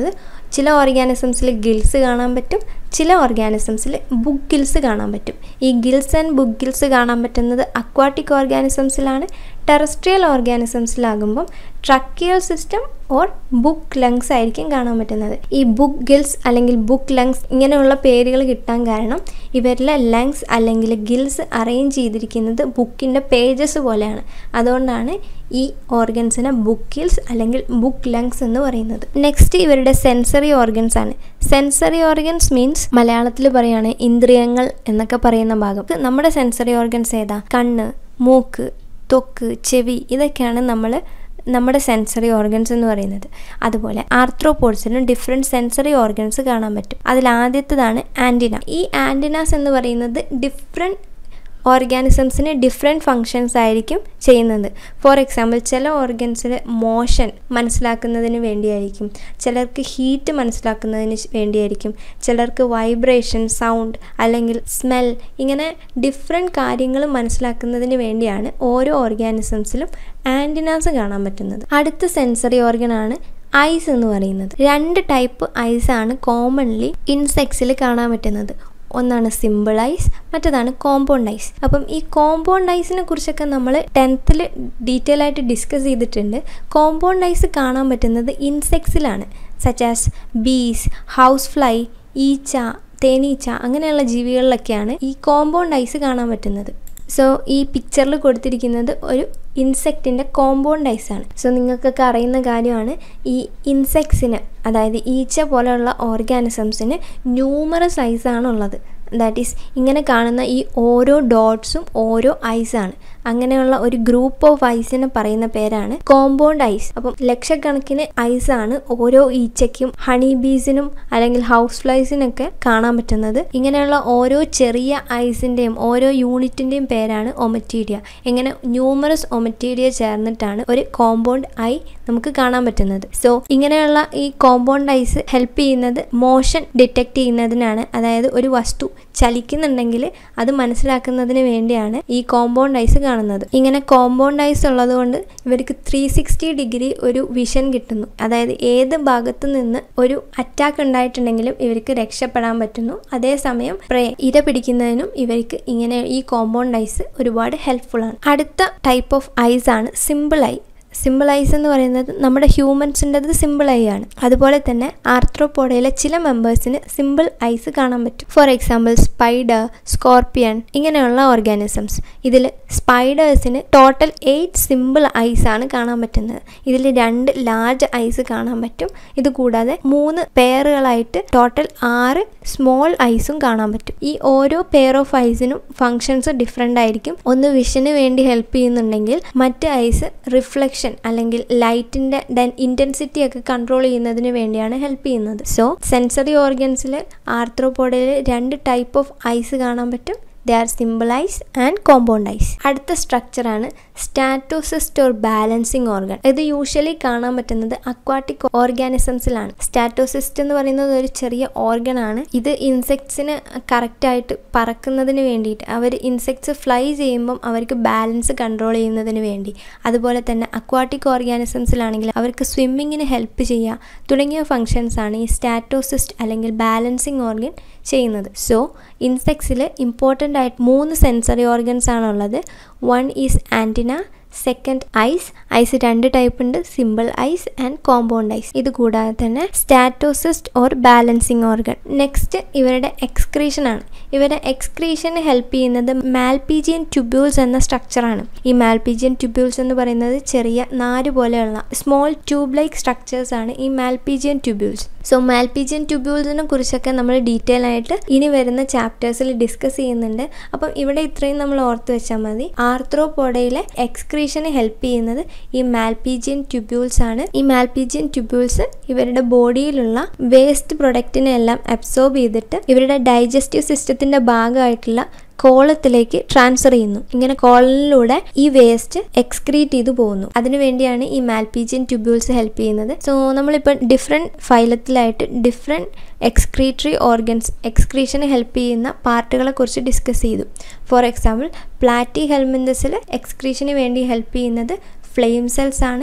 ചില ഓർഗാനിസംസിൽ ഗിൽസ് കാണാൻ പറ്റും ചില ഓർഗാനിസംസിൽ ബുക്ക് ഗിൽസ് കാണാൻ പറ്റും ഈ ഗിൽസ് ആൻഡ് ബുക്ക് ഗിൽസ് കാണാൻ പറ്റുന്നത് അക്വാട്ടിക് ഓർഗാനിസംസിലാണ് ടെറസ്ട്രിയൽ ഓർഗാനിസംസിലാകുമ്പം tracheal system or book lungs ആയിരിക്കും കാണാൻ പറ്റുന്നത് ഈ ബുക്ക് ഗിൽസ് അല്ലെങ്കിൽ ബുക്ക് ലങ്സ് ഇങ്ങനെയുള്ള പേരുകൾ കിട്ടാൻ കാരണം ഇവരിലെ ലങ്സ് അല്ലെങ്കിൽ ഗിൽസ് അറേഞ്ച് ചെയ്തിരിക്കുന്നത് ബുക്കിൻ്റെ പേജസ് പോലെയാണ് അതുകൊണ്ടാണ് ഈ ഓർഗൻസിനെ ബുക്ക് ഗിൽസ് അല്ലെങ്കിൽ ബുക്ക് ലങ്സ് എന്ന് പറയുന്നത് നെക്സ്റ്റ് ഇവരുടെ സെൻസറി ഓർഗൻസ് ആണ് സെൻസറി ഓർഗൻസ് മീൻസ് മലയാളത്തിൽ പറയുകയാണ് ഇന്ദ്രിയങ്ങൾ എന്നൊക്കെ പറയുന്ന ഭാഗം നമ്മുടെ സെൻസറി ഓർഗൻസ് ഏതാ കണ്ണ് മൂക്ക് ത്വക്ക് ചെവി ഇതൊക്കെയാണ് നമ്മൾ നമ്മുടെ സെൻസറി ഓർഗൻസ് എന്ന് പറയുന്നത് അതുപോലെ ആർത്രോപോഡ്സിനും ഡിഫറെൻറ്റ് സെൻസറി ഓർഗൻസ് കാണാൻ പറ്റും അതിൽ ആദ്യത്തേതാണ് ആൻറ്റിന ഈ ആൻറ്റിനാസ് എന്ന് പറയുന്നത് ഡിഫറെൻറ്റ് ഓർഗാനിസംസിന് ഡിഫറെൻറ്റ് ഫങ്ഷൻസ് ആയിരിക്കും ചെയ്യുന്നത് ഫോർ എക്സാമ്പിൾ ചില ഓർഗൻസിൽ മോഷൻ മനസ്സിലാക്കുന്നതിന് വേണ്ടിയായിരിക്കും ചിലർക്ക് ഹീറ്റ് മനസ്സിലാക്കുന്നതിന് വേണ്ടിയായിരിക്കും ചിലർക്ക് വൈബ്രേഷൻ സൗണ്ട് അല്ലെങ്കിൽ സ്മെൽ ഇങ്ങനെ ഡിഫറെൻറ്റ് കാര്യങ്ങൾ മനസ്സിലാക്കുന്നതിന് വേണ്ടിയാണ് ഓരോ ഓർഗാനിസംസിലും ആൻറ്റിനാസ് കാണാൻ പറ്റുന്നത് അടുത്ത സെൻസറി ഓർഗനാണ് ഐസ് എന്ന് പറയുന്നത് രണ്ട് ടൈപ്പ് ഐസ് ആണ് കോമൺലി ഇൻസെക്ട്സിൽ കാണാൻ പറ്റുന്നത് ഒന്നാണ് സിമ്പിൾ ഐസ് മറ്റേതാണ് കോമ്പൗണ്ട് ഐസ് അപ്പം ഈ കോമ്പൗണ്ട് ഐസിനെ കുറിച്ചൊക്കെ നമ്മൾ ടെൻത്തിൽ ഡീറ്റെയിൽ ആയിട്ട് ഡിസ്കസ് ചെയ്തിട്ടുണ്ട് കോമ്പൗണ്ട് ഐസ് കാണാൻ പറ്റുന്നത് ഇൻസെക്ട്സിലാണ് such as bees house fly ഈച്ച തേനീച്ച അങ്ങനെയുള്ള ജീവികളിലൊക്കെയാണ് ഈ കോമ്പൗണ്ട് ഐസ് കാണാൻ പറ്റുന്നത് സോ ഈ പിക്ചറിൽ കൊടുത്തിരിക്കുന്നത് ഒരു ഇൻസെക്റ്റിൻ്റെ കോമ്പൗണ്ട് ഐസ് ആണ് സോ നിങ്ങൾക്കൊക്കെ അറിയുന്ന കാര്യമാണ് ഈ ഇൻസെക്ട്സിന് അതായത് ഈച്ച പോലെയുള്ള ഓർഗാനിസംസിന് ന്യൂമറസ് ഐസ് ആണുള്ളത് ദാറ്റ് ഈസ് ഇങ്ങനെ കാണുന്ന ഈ ഓരോ ഡോട്ട്സും ഓരോ ഐസാണ് അങ്ങനെയുള്ള ഒരു ഗ്രൂപ്പ് ഓഫ് ഐസിനെ പറയുന്ന പേരാണ് കോമ്പൗണ്ട് ഐസ് അപ്പം ലക്ഷക്കണക്കിന് ഐസാണ് ഓരോ ഈച്ചയ്ക്കും ഹണി ബീസിനും അല്ലെങ്കിൽ ഹൗസ് ഫ്ലൈസിനൊക്കെ കാണാൻ പറ്റുന്നത് ഇങ്ങനെയുള്ള ഓരോ ചെറിയ ഐസിൻ്റെയും ഓരോ യൂണിറ്റിൻ്റെയും പേരാണ് ഒമറ്റീരിയ ഇങ്ങനെ ന്യൂമറസ് ഒമറ്റീരിയ ചേർന്നിട്ടാണ് ഒരു കോമ്പൗണ്ട് ഐ നമുക്ക് കാണാൻ പറ്റുന്നത് സോ ഇങ്ങനെയുള്ള ഈ കോമ്പൗണ്ട് ഐസ് ഹെൽപ്പ് ചെയ്യുന്നത് മോഷൻ ഡിറ്റക്ട് ചെയ്യുന്നതിനാണ് അതായത് ഒരു വസ്തു ചലിക്കുന്നുണ്ടെങ്കിൽ അത് മനസ്സിലാക്കുന്നതിന് വേണ്ടിയാണ് ഈ കോമ്പൗണ്ട് ഐസ് കാണുന്നത് ഇങ്ങനെ കോമ്പൗണ്ട് ഐസ് ഉള്ളത് കൊണ്ട് ഇവർക്ക് ത്രീ സിക്സ്റ്റി ഡിഗ്രി ഒരു വിഷൻ കിട്ടുന്നു അതായത് ഏത് ഭാഗത്തു നിന്ന് ഒരു അറ്റാക്ക് ഉണ്ടായിട്ടുണ്ടെങ്കിലും ഇവർക്ക് രക്ഷപ്പെടാൻ പറ്റുന്നു അതേസമയം പ്രേ ഇര പിടിക്കുന്നതിനും ഇവർക്ക് ഇങ്ങനെ ഈ കോമ്പൗണ്ട് ഐസ് ഒരുപാട് ഹെൽപ്ഫുൾ ആണ് അടുത്ത ടൈപ്പ് ഓഫ് ഐസ് ആണ് സിമ്പിൾ ഐ സിമ്പിൾ ഐസ് എന്ന് പറയുന്നത് നമ്മുടെ ഹ്യൂമൻസിൻ്റെത് സിമ്പിൾ ഐ ആണ് അതുപോലെ തന്നെ ആർത്രോപോഡയിലെ ചില മെമ്പേഴ്സിന് സിമ്പിൾ ഐസ് കാണാൻ പറ്റും ഫോർ എക്സാമ്പിൾ സ്പൈഡർ സ്കോർപ്പിയൻ ഇങ്ങനെയുള്ള ഓർഗാനിസംസ് ഇതിൽ സ്പൈഡേഴ്സിന് ടോട്ടൽ എയ്റ്റ് സിമ്പിൾ ഐസ് ആണ് കാണാൻ പറ്റുന്നത് ഇതിൽ രണ്ട് ലാർജ് ഐസ് കാണാൻ പറ്റും ഇത് കൂടാതെ മൂന്ന് പെയറുകളായിട്ട് ടോട്ടൽ ആറ് സ്മോൾ ഐസും കാണാൻ പറ്റും ഈ ഓരോ പെയർ ഓഫ് ഐസിനും ഫങ്ഷൻസ് ഡിഫറെൻ്റ് ആയിരിക്കും ഒന്ന് വിഷന് വേണ്ടി ഹെൽപ്പ് ചെയ്യുന്നുണ്ടെങ്കിൽ മറ്റ് ഐസ് റിഫ്ലക്ഷൻ അല്ലെങ്കിൽ ലൈറ്റിൻ്റെ ഡെൻ ഇൻറ്റൻസിറ്റി ഒക്കെ കൺട്രോൾ ചെയ്യുന്നതിന് വേണ്ടിയാണ് ഹെൽപ്പ് ചെയ്യുന്നത് സോ സെൻസറി ഓർഗൻസിൽ ആർത്രോപോഡയിൽ രണ്ട് ടൈപ്പ് ഓഫ് ഐസ് കാണാൻ പറ്റും they are simple eyes and compound eyes അടുത്ത സ്ട്രക്ചറാണ് സ്റ്റാറ്റോസിസ്റ്റ് ഓർ ബാലൻസിങ് ഓർഗൻ ഇത് യൂഷ്വലി കാണാൻ പറ്റുന്നത് അക്വാട്ടിക് ഓർഗാനിസംസിലാണ് സ്റ്റാറ്റോസിസ്റ്റ് എന്ന് പറയുന്നത് ഒരു ചെറിയ ഓർഗൻ ആണ് ഇത് ഇൻസെക്ട്സിന് കറക്റ്റായിട്ട് പറക്കുന്നതിന് വേണ്ടിയിട്ട് അവർ ഇൻസെക്ട്സ് ഫ്ലൈ ചെയ്യുമ്പം അവർക്ക് ബാലൻസ് കൺട്രോൾ ചെയ്യുന്നതിന് വേണ്ടി അതുപോലെ തന്നെ അക്വാട്ടിക് ഓർഗാനിസംസിലാണെങ്കിൽ അവർക്ക് സ്വിമ്മിങ്ങിന് ഹെൽപ്പ് ചെയ്യുക തുടങ്ങിയ ഫങ്ഷൻസ് ആണ് ഈ സ്റ്റാറ്റോസിസ്റ്റ് അല്ലെങ്കിൽ ബാലൻസിങ് ഓർഗൻ ചെയ്യുന്നത് സോ ഇൻസെക്ട്സിൽ ഇമ്പോർട്ടൻ്റ് ആയിട്ട് മൂന്ന് സെൻസറി ഓർഗൻസ് ആണുള്ളത് one is antenna second eyes eyes രണ്ട് ടൈപ്പ് ഉണ്ട് simple eyes and compound eyes ഇത് കൂടാതെ തന്നെ statocyst or balancing organ next ഇവരുടെ എക്സ്ക്രീഷൻ ആണ് ഇവരുടെ എക്സ്ക്രീഷന് ഹെൽപ്പ് ചെയ്യുന്നത് മാൽപീജിയൻ ട്യൂബ്യൂൾസ് എന്ന സ്ട്രക്ചറാണ് ഈ മാൽപീജിയൻ ട്യൂബ്യൂൾസ് എന്ന് പറയുന്നത് ചെറിയ നാര് പോലെയുള്ള സ്മോൾ ട്യൂബ് ലൈക്ക് സ്ട്രക്ചേഴ്സ് ആണ് ഈ മാൽപീജിയൻ ട്യൂബ്യൂൾസ് സോ മാൽപീജിയൻ ട്യൂബ്യൂൾസിനെ കുറിച്ചൊക്കെ നമ്മൾ ഡീറ്റെയിൽ ആയിട്ട് ഇനി വരുന്ന ചാപ്റ്റേഴ്സിൽ ഡിസ്കസ് ചെയ്യുന്നുണ്ട് അപ്പം ഇവിടെ ഇത്രയും നമ്മൾ ഓർത്ത് വെച്ചാൽ മതി ആർത്രോപോഡയിലെ എക്സ്ക്രീഷന് ഹെൽപ്പ് ചെയ്യുന്നത് ഈ മാൽപീജിയൻ ട്യൂബ്യൂൾസ് ആണ് ഈ മാൽപീജിയൻ ട്യൂബ്യൂൾസ് ഇവരുടെ ബോഡിയിലുള്ള വേസ്റ്റ് പ്രൊഡക്റ്റിനെ എല്ലാം അബ്സോർബ് ചെയ്തിട്ട് ഇവരുടെ ഡൈജസ്റ്റീവ് സിസ്റ്റത്തിന്റെ ഭാഗമായിട്ടുള്ള കോളത്തിലേക്ക് ട്രാൻസ്ഫർ ചെയ്യുന്നു ഇങ്ങനെ കോളനിലൂടെ ഈ വേസ്റ്റ് എക്സ്ക്രീറ്റ് ചെയ്തു പോകുന്നു അതിനുവേണ്ടിയാണ് ഈ മാൽപീജിയൻ ട്യൂബ്യൂൾസ് ഹെൽപ്പ് ചെയ്യുന്നത് സോ നമ്മളിപ്പോൾ ഡിഫറെൻറ്റ് ഫൈലത്തിലായിട്ട് ഡിഫറെൻറ്റ് എക്സ്ക്രീറ്ററി ഓർഗൻസ് എക്സ്ക്രീഷന് ഹെൽപ്പ് ചെയ്യുന്ന പാർട്ടുകളെ കുറിച്ച് ഡിസ്കസ് ചെയ്തു ഫോർ എക്സാമ്പിൾ പ്ലാറ്റി ഹെൽമിന്തസിൽ എക്സ്ക്രീഷന് വേണ്ടി ഹെൽപ്പ് ചെയ്യുന്നത് ഫ്ലെയിം സെൽസ് ആണ്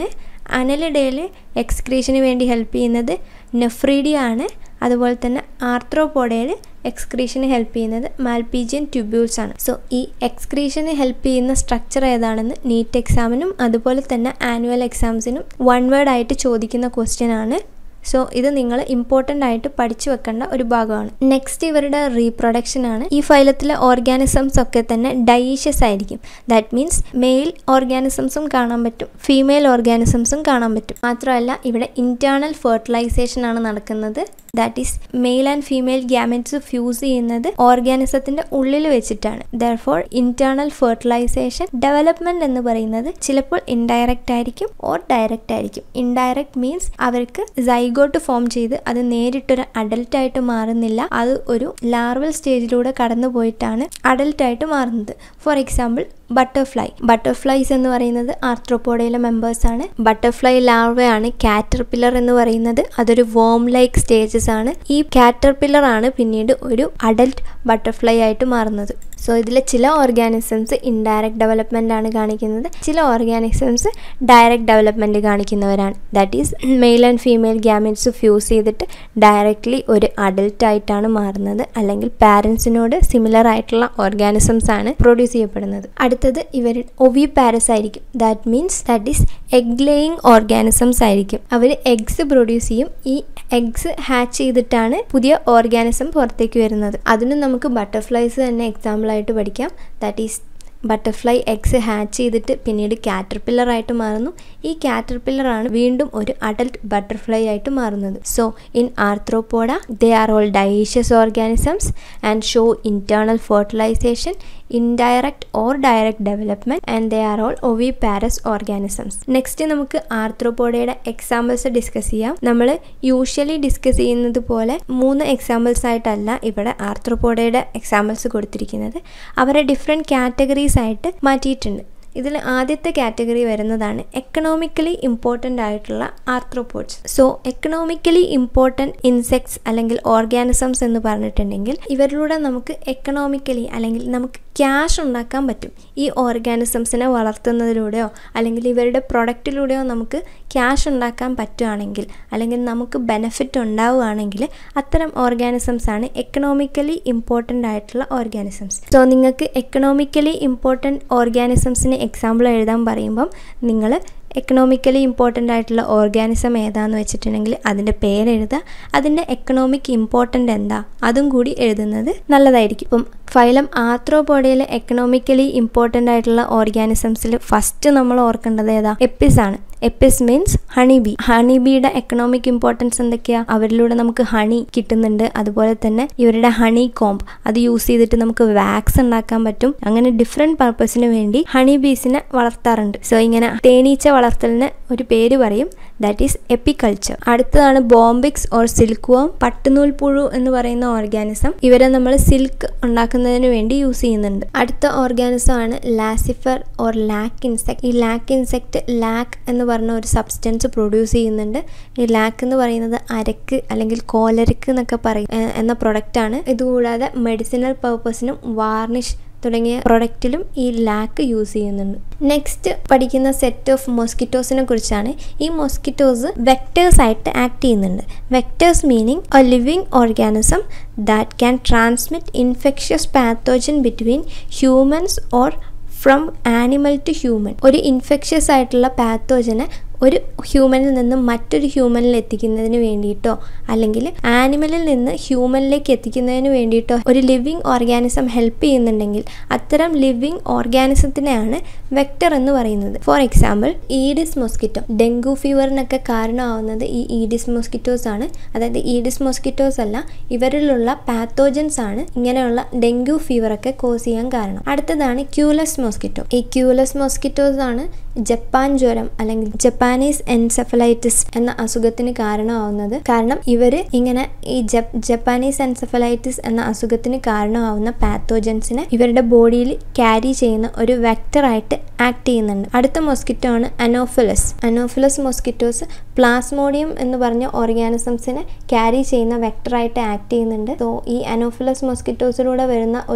അനലിഡയിൽ എക്സ്ക്രീഷന് വേണ്ടി ഹെൽപ്പ് ചെയ്യുന്നത് നെഫ്രീഡിയ ആണ് അതുപോലെ തന്നെ ആർത്രോപോഡയിൽ എക്സ്ക്രീഷന് ഹെൽപ്പ് ചെയ്യുന്നത് മാൽപീജിയൻ ട്യൂബ്യൂൾസ് ആണ് സോ ഈ എക്സ്ക്രീഷന് ഹെൽപ്പ് ചെയ്യുന്ന സ്ട്രക്ചർ ഏതാണെന്ന് നീറ്റ് എക്സാമിനും അതുപോലെ തന്നെ ആനുവൽ എക്സാംസിനും വൺ വേർഡ് ആയിട്ട് ചോദിക്കുന്ന ക്വസ്റ്റ്യൻ ആണ് സോ ഇത് നിങ്ങൾ ഇമ്പോർട്ടൻ്റ് ആയിട്ട് പഠിച്ചു വെക്കേണ്ട ഒരു ഭാഗമാണ് നെക്സ്റ്റ് ഇവരുടെ റീപ്രൊഡക്ഷൻ ആണ് ഈ ഫൈലത്തിലെ ഓർഗാനിസംസ് ഒക്കെ തന്നെ ഡൈഷ്യസ് ആയിരിക്കും ദാറ്റ് മീൻസ് മെയിൽ ഓർഗാനിസംസും കാണാൻ പറ്റും ഫീമെയിൽ ഓർഗാനിസംസും കാണാൻ പറ്റും മാത്രമല്ല ഇവിടെ ഇന്റേണൽ ഫെർട്ടിലൈസേഷൻ ആണ് നടക്കുന്നത് that is male and female gametes fuse ചെയ്യുന്നത് ഓർഗാനിസത്തിന്റെ ഉള്ളിൽ വെച്ചിട്ടാണ് ദർഫോർ ഇന്റേണൽ ഫെർട്ടിലൈസേഷൻ ഡെവലപ്മെന്റ് എന്ന് പറയുന്നത് ചിലപ്പോൾ ഇൻഡയറക്റ്റ് ആയിരിക്കും ഓർ ഡയറക്റ്റ് ആയിരിക്കും ഇൻഡയറക്റ്റ് മീൻസ് അവർക്ക് സൈഗോട്ട് ഫോം ചെയ്ത് അത് നേരിട്ടൊരു അഡൽട്ട് ആയിട്ട് മാറുന്നില്ല അത് ഒരു ലാർവൽ സ്റ്റേജിലൂടെ കടന്നു പോയിട്ടാണ് അഡൽട്ട് ആയിട്ട് മാറുന്നത് ഫോർ എക്സാമ്പിൾ ബട്ടർഫ്ലൈ ബട്ടർഫ്ലൈസ് എന്ന് പറയുന്നത് ആർത്രോപോഡയിലെ മെമ്പേഴ്സ് ആണ് ബട്ടർഫ്ലൈ ലാർവയാണ് കാറ്റർപില്ലർ എന്ന് പറയുന്നത് അതൊരു വോം ലൈക്ക് സ്റ്റേജസ് ആണ് ഈ കാറ്റർപില്ലർ ആണ് പിന്നീട് ഒരു അഡൽട്ട് ബട്ടർഫ്ലൈ ആയിട്ട് മാറുന്നത് സോ ഇതിലെ ചില ഓർഗാനിസംസ് ഇൻഡയറക്റ്റ് ഡെവലപ്മെൻ്റ് ആണ് കാണിക്കുന്നത് ചില ഓർഗാനിസംസ് ഡയറക്റ്റ് ഡെവലപ്മെൻറ്റ് കാണിക്കുന്നവരാണ് that is male and female gametes fuse ചെയ്തിട്ട് ഡയറക്റ്റ്ലി ഒരു അഡൽട്ട് ആയിട്ടാണ് മാറുന്നത് അല്ലെങ്കിൽ പാരൻസിനോട് സിമിലർ ആയിട്ടുള്ള ഓർഗാനിസംസ് ആണ് പ്രൊഡ്യൂസ് ചെയ്യപ്പെടുന്നത് അടുത്തത് ഇവർ ഒവി പാരസ് ആയിരിക്കും that means that is egg laying organisms ആയിരിക്കും അവർ എഗ്സ് പ്രൊഡ്യൂസ് ചെയ്യും ഈ എഗ്സ് ഹാച്ച് ചെയ്തിട്ടാണ് പുതിയ ഓർഗാനിസം പുറത്തേക്ക് വരുന്നത് അതിന് നമുക്ക് ബട്ടർഫ്ലൈസ് തന്നെ എക്സാമ്പിൾ ആയിട്ട് പഠിക്കാം that is butterfly eggs hatch ചെയ്തിട്ട് പിന്നീട് കാറ്റർപില്ലർ ആയിട്ട് മാറുന്നു ഈ കാറ്റർപില്ലർ ആണ് വീണ്ടും ഒരു അഡൽട്ട് ബട്ടർഫ്ലൈ ആയിട്ട് മാറുന്നത് so in Arthropoda they are all dioecious organisms and show internal fertilisation indirect or direct development and they are all oviparous organisms next നമുക്ക് ആർത്രോപോഡയുടെ എക്സാമ്പിൾസ് ഡിസ്കസ് ചെയ്യാം നമ്മൾ യൂഷ്വലി ഡിസ്കസ് ചെയ്യുന്നത് പോലെ മൂന്ന് എക്സാമ്പിൾസ് ആയിട്ടല്ല ഇവിടെ ആർത്രോപോഡയുടെ എക്സാമ്പിൾസ് കൊടുത്തിരിക്കുന്നത് അവരെ ഡിഫറെൻറ്റ് കാറ്റഗറീസ് ആയിട്ട് മാറ്റിയിട്ടുണ്ട് ഇതിൽ ആദ്യത്തെ കാറ്റഗറി വരുന്നതാണ് എക്കണോമിക്കലി ഇമ്പോർട്ടൻ്റ് ആയിട്ടുള്ള arthropods so economically important insects അല്ലെങ്കിൽ ഓർഗാനിസംസ് എന്ന് പറഞ്ഞിട്ടുണ്ടെങ്കിൽ ഇവരിലൂടെ നമുക്ക് എക്കണോമിക്കലി അല്ലെങ്കിൽ നമുക്ക് ക്യാഷ് ഉണ്ടാക്കാൻ പറ്റും ഈ ഓർഗാനിസംസിനെ വളർത്തുന്നതിലൂടെയോ അല്ലെങ്കിൽ ഇവരുടെ പ്രൊഡക്റ്റിലൂടെയോ നമുക്ക് ക്യാഷ് ഉണ്ടാക്കാൻ പറ്റുകയാണെങ്കിൽ അല്ലെങ്കിൽ നമുക്ക് ബെനഫിറ്റ് ഉണ്ടാവുകയാണെങ്കിൽ അത്തരം ഓർഗാനിസംസ് ആണ് എക്കണോമിക്കലി ഇമ്പോർട്ടൻ്റ് ആയിട്ടുള്ള ഓർഗാനിസംസ് സോ നിങ്ങൾക്ക് എക്കണോമിക്കലി ഇമ്പോർട്ടൻറ്റ് ഓർഗാനിസംസിന് എക്സാമ്പിൾ എഴുതാൻ പറയുമ്പം നിങ്ങൾ എക്കണോമിക്കലി ഇമ്പോർട്ടൻ്റ് ആയിട്ടുള്ള ഓർഗാനിസം ഏതാന്ന് വെച്ചിട്ടുണ്ടെങ്കിൽ അതിൻ്റെ പേരെഴുതുക അതിൻ്റെ എക്കണോമിക് ഇമ്പോർട്ടൻ്റ് എന്താ അതും കൂടി എഴുതുന്നത് നല്ലതായിരിക്കും ഇപ്പം ഫൈലം ആർത്രോപോഡയിൽ എക്കണോമിക്കലി ഇമ്പോർട്ടൻ്റ് ആയിട്ടുള്ള ഓർഗാനിസംസിൽ ഫസ്റ്റ് നമ്മൾ ഓർക്കേണ്ടത് ഏതാ എപ്പിസ് ആണ് Apis means honey bee honey ബിയുടെ എക്കണോമിക് ഇമ്പോർട്ടൻസ് എന്തൊക്കെയാ അവരിലൂടെ നമുക്ക് ഹണി കിട്ടുന്നുണ്ട് അതുപോലെ തന്നെ ഇവരുടെ ഹണി കോംബ് അത് യൂസ് ചെയ്തിട്ട് നമുക്ക് വാക്സ് ഉണ്ടാക്കാൻ പറ്റും അങ്ങനെ ഡിഫറെൻറ്റ് പർപ്പസിന് വേണ്ടി ഹണി ബീസിനെ വളർത്താറുണ്ട് സോ ഇങ്ങനെ തേനീച്ച വളർത്തലിന് ഒരു പേര് പറയും ദാറ്റ് ഈസ് എപ്പിക്കൾച്ചർ അടുത്തതാണ് ബോംബിക്സ് ഓർ സിൽക്ക് വോം പട്ടുനൂൽ പുഴു എന്ന് പറയുന്ന ഓർഗാനിസം ഇവരെ നമ്മൾ സിൽക്ക് ഉണ്ടാക്കുന്നതിന് വേണ്ടി യൂസ് ചെയ്യുന്നുണ്ട് അടുത്ത ഓർഗാനിസം ആണ് ലാസിഫർ ഓർ ലാക്ക് ഇൻസെക്ട് ഈ ലാക്ക് ഇൻസെക്ട് ലാക്ക് എന്ന് പറഞ്ഞ ഒരു സബ്സ്റ്റൻസ് പ്രൊഡ്യൂസ് ചെയ്യുന്നുണ്ട് ഈ ലാക്ക് എന്ന് പറയുന്നത് അരക്ക് അല്ലെങ്കിൽ കോലരക്ക് എന്നൊക്കെ പറയും എന്ന പ്രൊഡക്റ്റാണ് ഇതുകൂടാതെ മെഡിസിനൽ പർപ്പസിനും വാർണിഷ് തുടങ്ങിയ പ്രൊഡക്റ്റിലും ഈ ലാക്ക് യൂസ് ചെയ്യുന്നുണ്ട് നെക്സ്റ്റ് പഠിക്കുന്ന സെറ്റ് ഓഫ് മോസ്കിറ്റോസിനെ കുറിച്ചാണ് ഈ മോസ്കിറ്റോസ് വെക്ടേഴ്സ് ആയിട്ട് ആക്ട് ചെയ്യുന്നുണ്ട് vectors meaning a living organism that can transmit infectious pathogen between humans or from animal to human ഒരു ഇൻഫെക്ഷ്യസ് ആയിട്ടുള്ള പാത്തോജനെ ഒരു ഹ്യൂമനിൽ നിന്ന് മറ്റൊരു ഹ്യൂമനിൽ എത്തിക്കുന്നതിന് വേണ്ടിയിട്ടോ അല്ലെങ്കിൽ ആനിമലിൽ നിന്ന് ഹ്യൂമനിലേക്ക് എത്തിക്കുന്നതിന് വേണ്ടിയിട്ടോ ഒരു ലിവിങ് ഓർഗാനിസം ഹെൽപ്പ് ചെയ്യുന്നുണ്ടെങ്കിൽ അത്തരം ലിവിങ് ഓർഗാനിസത്തിനെയാണ് വെക്ടർ എന്ന് പറയുന്നത് for example Aedes mosquito dengue ഫീവറിനൊക്കെ കാരണമാവുന്നത് ഈ ഈഡിസ് മോസ്കിറ്റോസ് ആണ് അതായത് ഈഡിസ് മോസ്കിറ്റോസ് അല്ല ഇവരിലുള്ള പാത്തോജൻസ് ആണ് ഇങ്ങനെയുള്ള ഡെങ്കു ഫീവറൊക്കെ കോസ് ചെയ്യാൻ കാരണം അടുത്തതാണ് ക്യൂലസ് മോസ്കിറ്റോ ഈ ക്യൂലസ് മോസ്കിറ്റോസ് ആണ് ജപ്പാൻ ജ്വരം അല്ലെങ്കിൽ ജപ്പാനീസ് എൻസെഫലൈറ്റിസ് എന്ന അസുഖത്തിന് കാരണമാവുന്നത് കാരണം ഇവർ ഇങ്ങനെ ഈ ജപ്പാനീസ് എൻസെഫലൈറ്റിസ് എന്ന അസുഖത്തിന് കാരണമാവുന്ന പാത്തോജൻസിനെ ഇവരുടെ ബോഡിയിൽ ക്യാരി ചെയ്യുന്ന ഒരു വെക്ടറായിട്ട് ആക്ട് ചെയ്യുന്നുണ്ട് അടുത്ത മോസ്കിറ്റോ ആണ് അനോഫിലസ് അനോഫിലസ് മോസ്കിറ്റോസ് പ്ലാസ്മോഡിയം എന്ന് പറഞ്ഞ ഓർഗാനിസംസിനെ ക്യാരി ചെയ്യുന്ന വെക്ടറായിട്ട് ആക്ട് ചെയ്യുന്നുണ്ട് സോ ഈ അനോഫിലസ് മോസ്കിറ്റോസിലൂടെ വരുന്ന ഒരു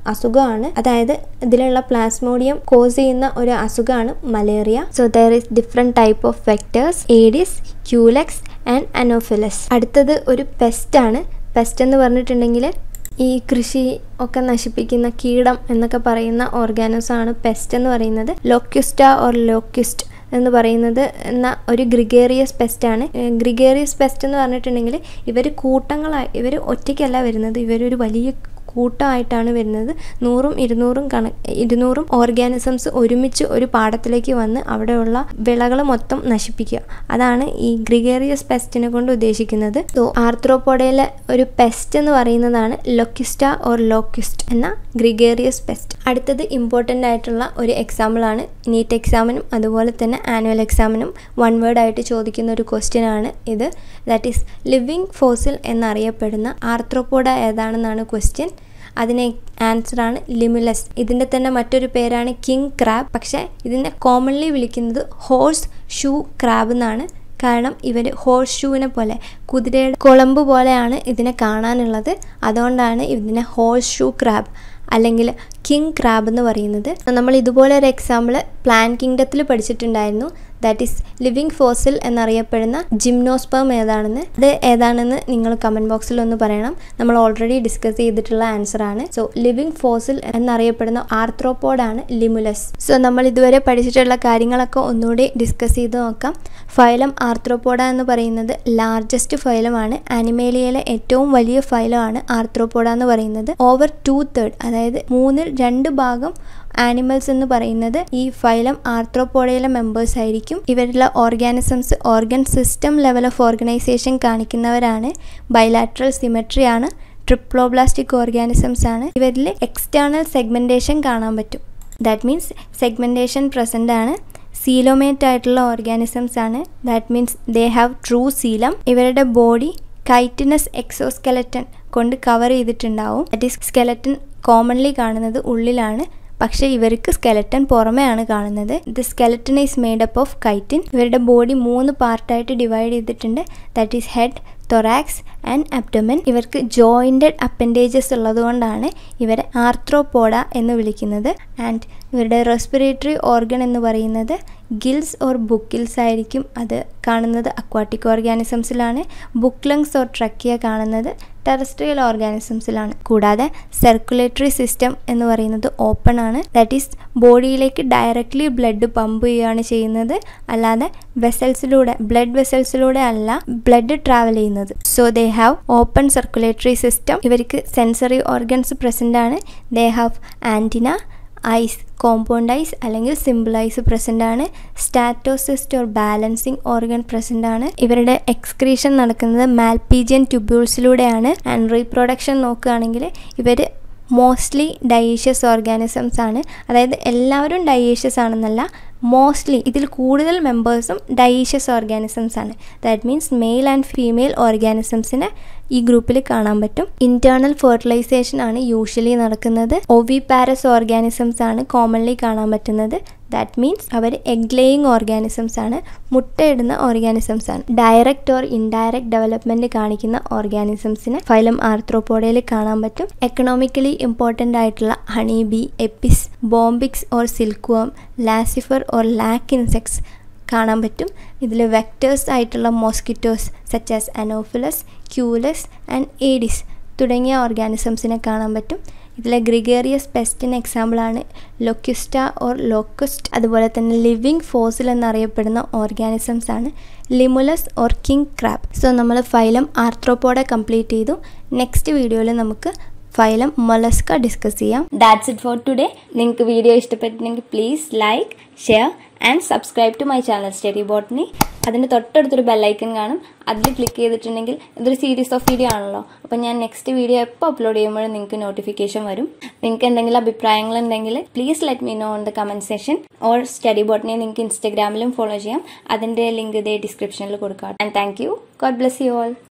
അസുഖമാണ് അതായത് ഇതിലുള്ള പ്ലാസ്മോഡിയം കോസ് ചെയ്യുന്ന ഒരു അസുഖമാണ് malaria so there is different type of vectors Aedes Culex and Anopheles അടുത്തത് ഒരു പെസ്റ്റാണ് പെസ്റ്റ് എന്ന് പറഞ്ഞിട്ടുണ്ടെങ്കിൽ ഈ കൃഷി ഒക്കെ നശിപ്പിക്കുന്ന കീടം എന്നൊക്കെ പറയുന്ന ഓർഗാനോസ് ആണ് പെസ്റ്റ് എന്ന് പറയുന്നത് ലോക്യുസ്റ്റ ഓർ ലോക്യുസ്റ്റ് എന്ന് പറയുന്നത് എന്ന ഒരു ഗ്രിഗേറിയസ് പെസ്റ്റ് ആണ് ഗ്രിഗേറിയസ് പെസ്റ്റ് എന്ന് പറഞ്ഞിട്ടുണ്ടെങ്കിൽ ഇവർ കൂട്ടങ്ങളായി ഇവർ ഒറ്റയ്ക്കല്ല വരുന്നത് ഇവരൊരു വലിയ കൂട്ടമായിട്ടാണ് വരുന്നത് നൂറും ഇരുന്നൂറും കണ ഇരുന്നൂറും ഓർഗാനിസംസ് ഒരുമിച്ച് ഒരു പാടത്തിലേക്ക് വന്ന് അവിടെയുള്ള വിളകൾ മൊത്തം നശിപ്പിക്കുക അതാണ് ഈ ഗ്രിഗേറിയസ് പെസ്റ്റിനെ കൊണ്ട് ഉദ്ദേശിക്കുന്നത് സോ ആർത്രോപോഡയിലെ ഒരു പെസ്റ്റ് എന്ന് പറയുന്നതാണ് ലൊക്കിസ്റ്റ ഓർ ലോക്യുസ്റ്റ് എന്ന ഗ്രിഗേറിയസ് പെസ്റ്റ് അടുത്തത് ഇമ്പോർട്ടൻ്റ് ആയിട്ടുള്ള ഒരു എക്സാമ്പിളാണ് നീറ്റ് എക്സാമിനും അതുപോലെ തന്നെ ആനുവൽ എക്സാമിനും വൺ വേർഡ് ആയിട്ട് ചോദിക്കുന്ന ഒരു ക്വസ്റ്റ്യൻ ആണ് ഇത് ദാറ്റ് ഈസ് ലിവിങ് ഫോസിൽ എന്നറിയപ്പെടുന്ന ആർത്രോപോഡ ഏതാണെന്നാണ് ക്വസ്റ്റ്യൻ അതിന് ആൻസറാണ് ലിമുലസ് ഇതിൻ്റെ തന്നെ മറ്റൊരു പേരാണ് കിങ് ക്രാബ് പക്ഷേ ഇതിനെ കോമൺലി വിളിക്കുന്നത് ഹോഴ്സ് ഷൂ ക്രാബ് എന്നാണ് കാരണം ഇവർ ഹോഴ്സ് ഷൂവിനെ പോലെ കുതിരയുടെ കുളമ്പ് പോലെയാണ് ഇതിനെ കാണാനുള്ളത് അതുകൊണ്ടാണ് ഇതിനെ ഹോഴ്സ് ഷൂ ക്രാബ് അല്ലെങ്കിൽ കിങ് ക്രാബ് എന്ന് പറയുന്നത് നമ്മൾ ഇതുപോലെ ഒരു എക്സാമ്പിൾ പ്ലാൻ കിങ്ഡത്തിൽ പഠിച്ചിട്ടുണ്ടായിരുന്നു ദാറ്റ് ഈസ് ലിവിങ് ഫോസിൽ എന്നറിയപ്പെടുന്ന ജിംനോസ്പേം ഏതാണെന്ന് അത് ഏതാണെന്ന് നിങ്ങൾ കമൻറ്റ് ബോക്സിൽ ഒന്ന് പറയണം നമ്മൾ ഓൾറെഡി ഡിസ്കസ് ചെയ്തിട്ടുള്ള ആൻസർ ആണ് സോ ലിവിങ് ഫോസിൽ എന്നറിയപ്പെടുന്ന ആർത്രോപോഡാണ് ലിമുലസ് സോ നമ്മൾ ഇതുവരെ പഠിച്ചിട്ടുള്ള കാര്യങ്ങളൊക്കെ ഒന്നുകൂടി ഡിസ്കസ് ചെയ്ത് നോക്കാം ഫൈലം ആർത്രോപോഡ എന്ന് പറയുന്നത് ലാർജസ്റ്റ് ഫൈലമാണ് ആനിമേലിയയിലെ ഏറ്റവും വലിയ ഫൈലമാണ് ആർത്രോപോഡ എന്ന് പറയുന്നത് ഓവർ ടു തേർഡ് അതായത് മൂന്നിൽ രണ്ട് ഭാഗം ആനിമൽസ് എന്ന് പറയുന്നത് ഈ ഫൈലം ആർത്രോപോഡയിലെ മെമ്പേഴ്സ് ആയിരിക്കും ഇവരിലെ organisms organ system level of organisation കാണിക്കുന്നവരാണ് ബൈലാട്രൽ സിമെട്രി ആണ് ട്രിപ്ലോബ്ലാസ്റ്റിക് ഓർഗാനിസംസ് ആണ് ഇവരിൽ എക്സ്റ്റേണൽ സെഗ്മെൻറ്റേഷൻ കാണാൻ പറ്റും ദാറ്റ് മീൻസ് സെഗ്മെൻറ്റേഷൻ പ്രസൻ്റ് ആണ് സീലോമേറ്റ് ആയിട്ടുള്ള ഓർഗാനിസംസ് ആണ് that means they have true coelom ഇവരുടെ ബോഡി കൈറ്റിനസ് എക്സോസ്കെലറ്റൻ കൊണ്ട് കവർ ചെയ്തിട്ടുണ്ടാവും ദറ്റ് ഈസ് സ്കെലറ്റൻ കോമൺലി കാണുന്നത് ഉള്ളിലാണ് പക്ഷേ ഇവർക്ക് സ്കെലറ്റൻ പുറമെയാണ് കാണുന്നത് the skeleton is made up of chitin ഇവരുടെ ബോഡി മൂന്ന് പാർട്ടായിട്ട് ഡിവൈഡ് ചെയ്തിട്ടുണ്ട് that is head thorax and abdomen ഇവർക്ക് ജോയിൻറ്റഡ് അപ്പൻഡേജസ് ഉള്ളതുകൊണ്ടാണ് ഇവരെ ആർത്രോപോഡ എന്ന് വിളിക്കുന്നത് ആൻഡ് ഇവരുടെ റെസ്പിറേറ്ററി ഓർഗൻ എന്ന് പറയുന്നത് ഗിൽസ് ഓർ ബുക്കിൽസ് ആയിരിക്കും അത് കാണുന്നത് അക്വാട്ടിക് ഓർഗാനിസംസിലാണ് ബുക്ക് ലങ്സ് ഓർ ട്രക്കിയ കാണുന്നത് ടെറസ്ട്രിയൽ ഓർഗാനിസംസിലാണ് കൂടാതെ സർക്കുലേറ്ററി സിസ്റ്റം എന്ന് പറയുന്നത് ഓപ്പൺ ആണ് ദാറ്റ് ഈസ് ബോഡിയിലേക്ക് ഡയറക്റ്റ്ലി ബ്ലഡ് പമ്പ് ചെയ്യുകയാണ് ചെയ്യുന്നത് അല്ലാതെ വെസൽസിലൂടെ ബ്ലഡ് വെസൽസിലൂടെ അല്ല ബ്ലഡ് ട്രാവൽ ചെയ്യുന്നത് so they have open circulatory system ഇവർക്ക് സെൻസറി ഓർഗൻസ് പ്രസൻ്റ് ആണ് they have antenna eyes compound eyes അല്ലെങ്കിൽ സിമ്പിൾ ഐസ് പ്രസൻ്റ് ആണ് statocyst or balancing organ present ആണ് ഇവരുടെ എക്സ്ക്രീഷൻ നടക്കുന്നത് മാൽപീജിയൻ ട്യൂബ്യൂൾസിലൂടെയാണ് ആൻഡ് റീപ്രൊഡക്ഷൻ നോക്കുകയാണെങ്കിൽ ഇവർ മോസ്റ്റ്ലി ഡയേഷ്യസ് ഓർഗാനിസംസ് ആണ് അതായത് എല്ലാവരും ഡയേഷ്യസ് ആണെന്നല്ല മോസ്റ്റ്ലി ഇതിൽ കൂടുതൽ മെമ്പേഴ്സും ഡയേഷ്യസ് ഓർഗാനിസംസ് ആണ് that means male and female ഓർഗാനിസംസിനെ ഈ ഗ്രൂപ്പിൽ കാണാൻ പറ്റും ഇന്റേണൽ ഫെർട്ടിലൈസേഷൻ ആണ് യൂഷ്വലി നടക്കുന്നത് ഒവി പാരസ് ഓർഗാനിസംസ് ആണ് കോമൺലി കാണാൻ പറ്റുന്നത് ദാറ്റ് മീൻസ് അവർ എഗ് ലേയിങ് ഓർഗാനിസംസ് ആണ് മുട്ടയിടുന്ന ഓർഗാനിസംസ് ആണ് ഡയറക്റ്റ് ഓർ ഇൻഡയറക്റ്റ് ഡെവലപ്മെന്റ് കാണിക്കുന്ന ഓർഗാനിസംസിനെ ഫൈലം ആർത്രോപോഡയിൽ കാണാൻ പറ്റും എക്കണോമിക്കലി ഇമ്പോർട്ടൻ്റ് ആയിട്ടുള്ള honey bee Apis Bombyx or silkworm Laccifer or lac insects കാണാൻ പറ്റും ഇതിൽ വെക്ടേഴ്സ് ആയിട്ടുള്ള mosquitoes such as Anopheles Culex and Aedes തുടങ്ങിയ ഓർഗാനിസംസിനെ കാണാൻ പറ്റും ഇതിലെ ഗ്രിഗേറിയസ് പെസ്റ്റിന് എക്സാമ്പിളാണ് ലൊക്യുസ്റ്റ ഓർ ലോക്കസ്റ്റ് അതുപോലെ തന്നെ ലിവിങ് ഫോസിൽ എന്നറിയപ്പെടുന്ന ഓർഗാനിസംസ് ആണ് Limulus or king crab so നമ്മൾ ഫൈലം ആർത്രോപോഡ കംപ്ലീറ്റ് ചെയ്തു നെക്സ്റ്റ് വീഡിയോയിൽ നമുക്ക് ഫൈലം മൊലസ്ക ഡിസ്കസ് ചെയ്യാം ദാറ്റ്സ് ഇറ്റ് ഫോർ ടുഡേ നിങ്ങൾക്ക് വീഡിയോ ഇഷ്ടപ്പെട്ടിട്ടുണ്ടെങ്കിൽ please like share and subscribe to my channel study botany അതിൻ്റെ തൊട്ടടുത്തൊരു ബെല്ലൈക്കൺ കാണും അതിൽ ക്ലിക്ക് ചെയ്തിട്ടുണ്ടെങ്കിൽ ഇതൊരു സീരീസ് ഓഫ് വീഡിയോ ആണല്ലോ അപ്പോൾ ഞാൻ നെക്സ്റ്റ് വീഡിയോ എപ്പോൾ അപ്ലോഡ് ചെയ്യുമ്പോഴും നിങ്ങൾക്ക് നോട്ടിഫിക്കേഷൻ വരും നിങ്ങൾക്ക് എന്തെങ്കിലും അഭിപ്രായങ്ങൾ ഉണ്ടെങ്കിൽ please let me know on the comment session or സ്റ്റഡി ബോട്ടനെ നിങ്ങൾക്ക് ഇൻസ്റ്റാഗ്രാമിലും ഫോളോ ചെയ്യാം അതിൻ്റെ ലിങ്ക് ഇതേ ഡിസ്ക്രിപ്ഷനിൽ കൊടുക്കാം and thank you God bless you all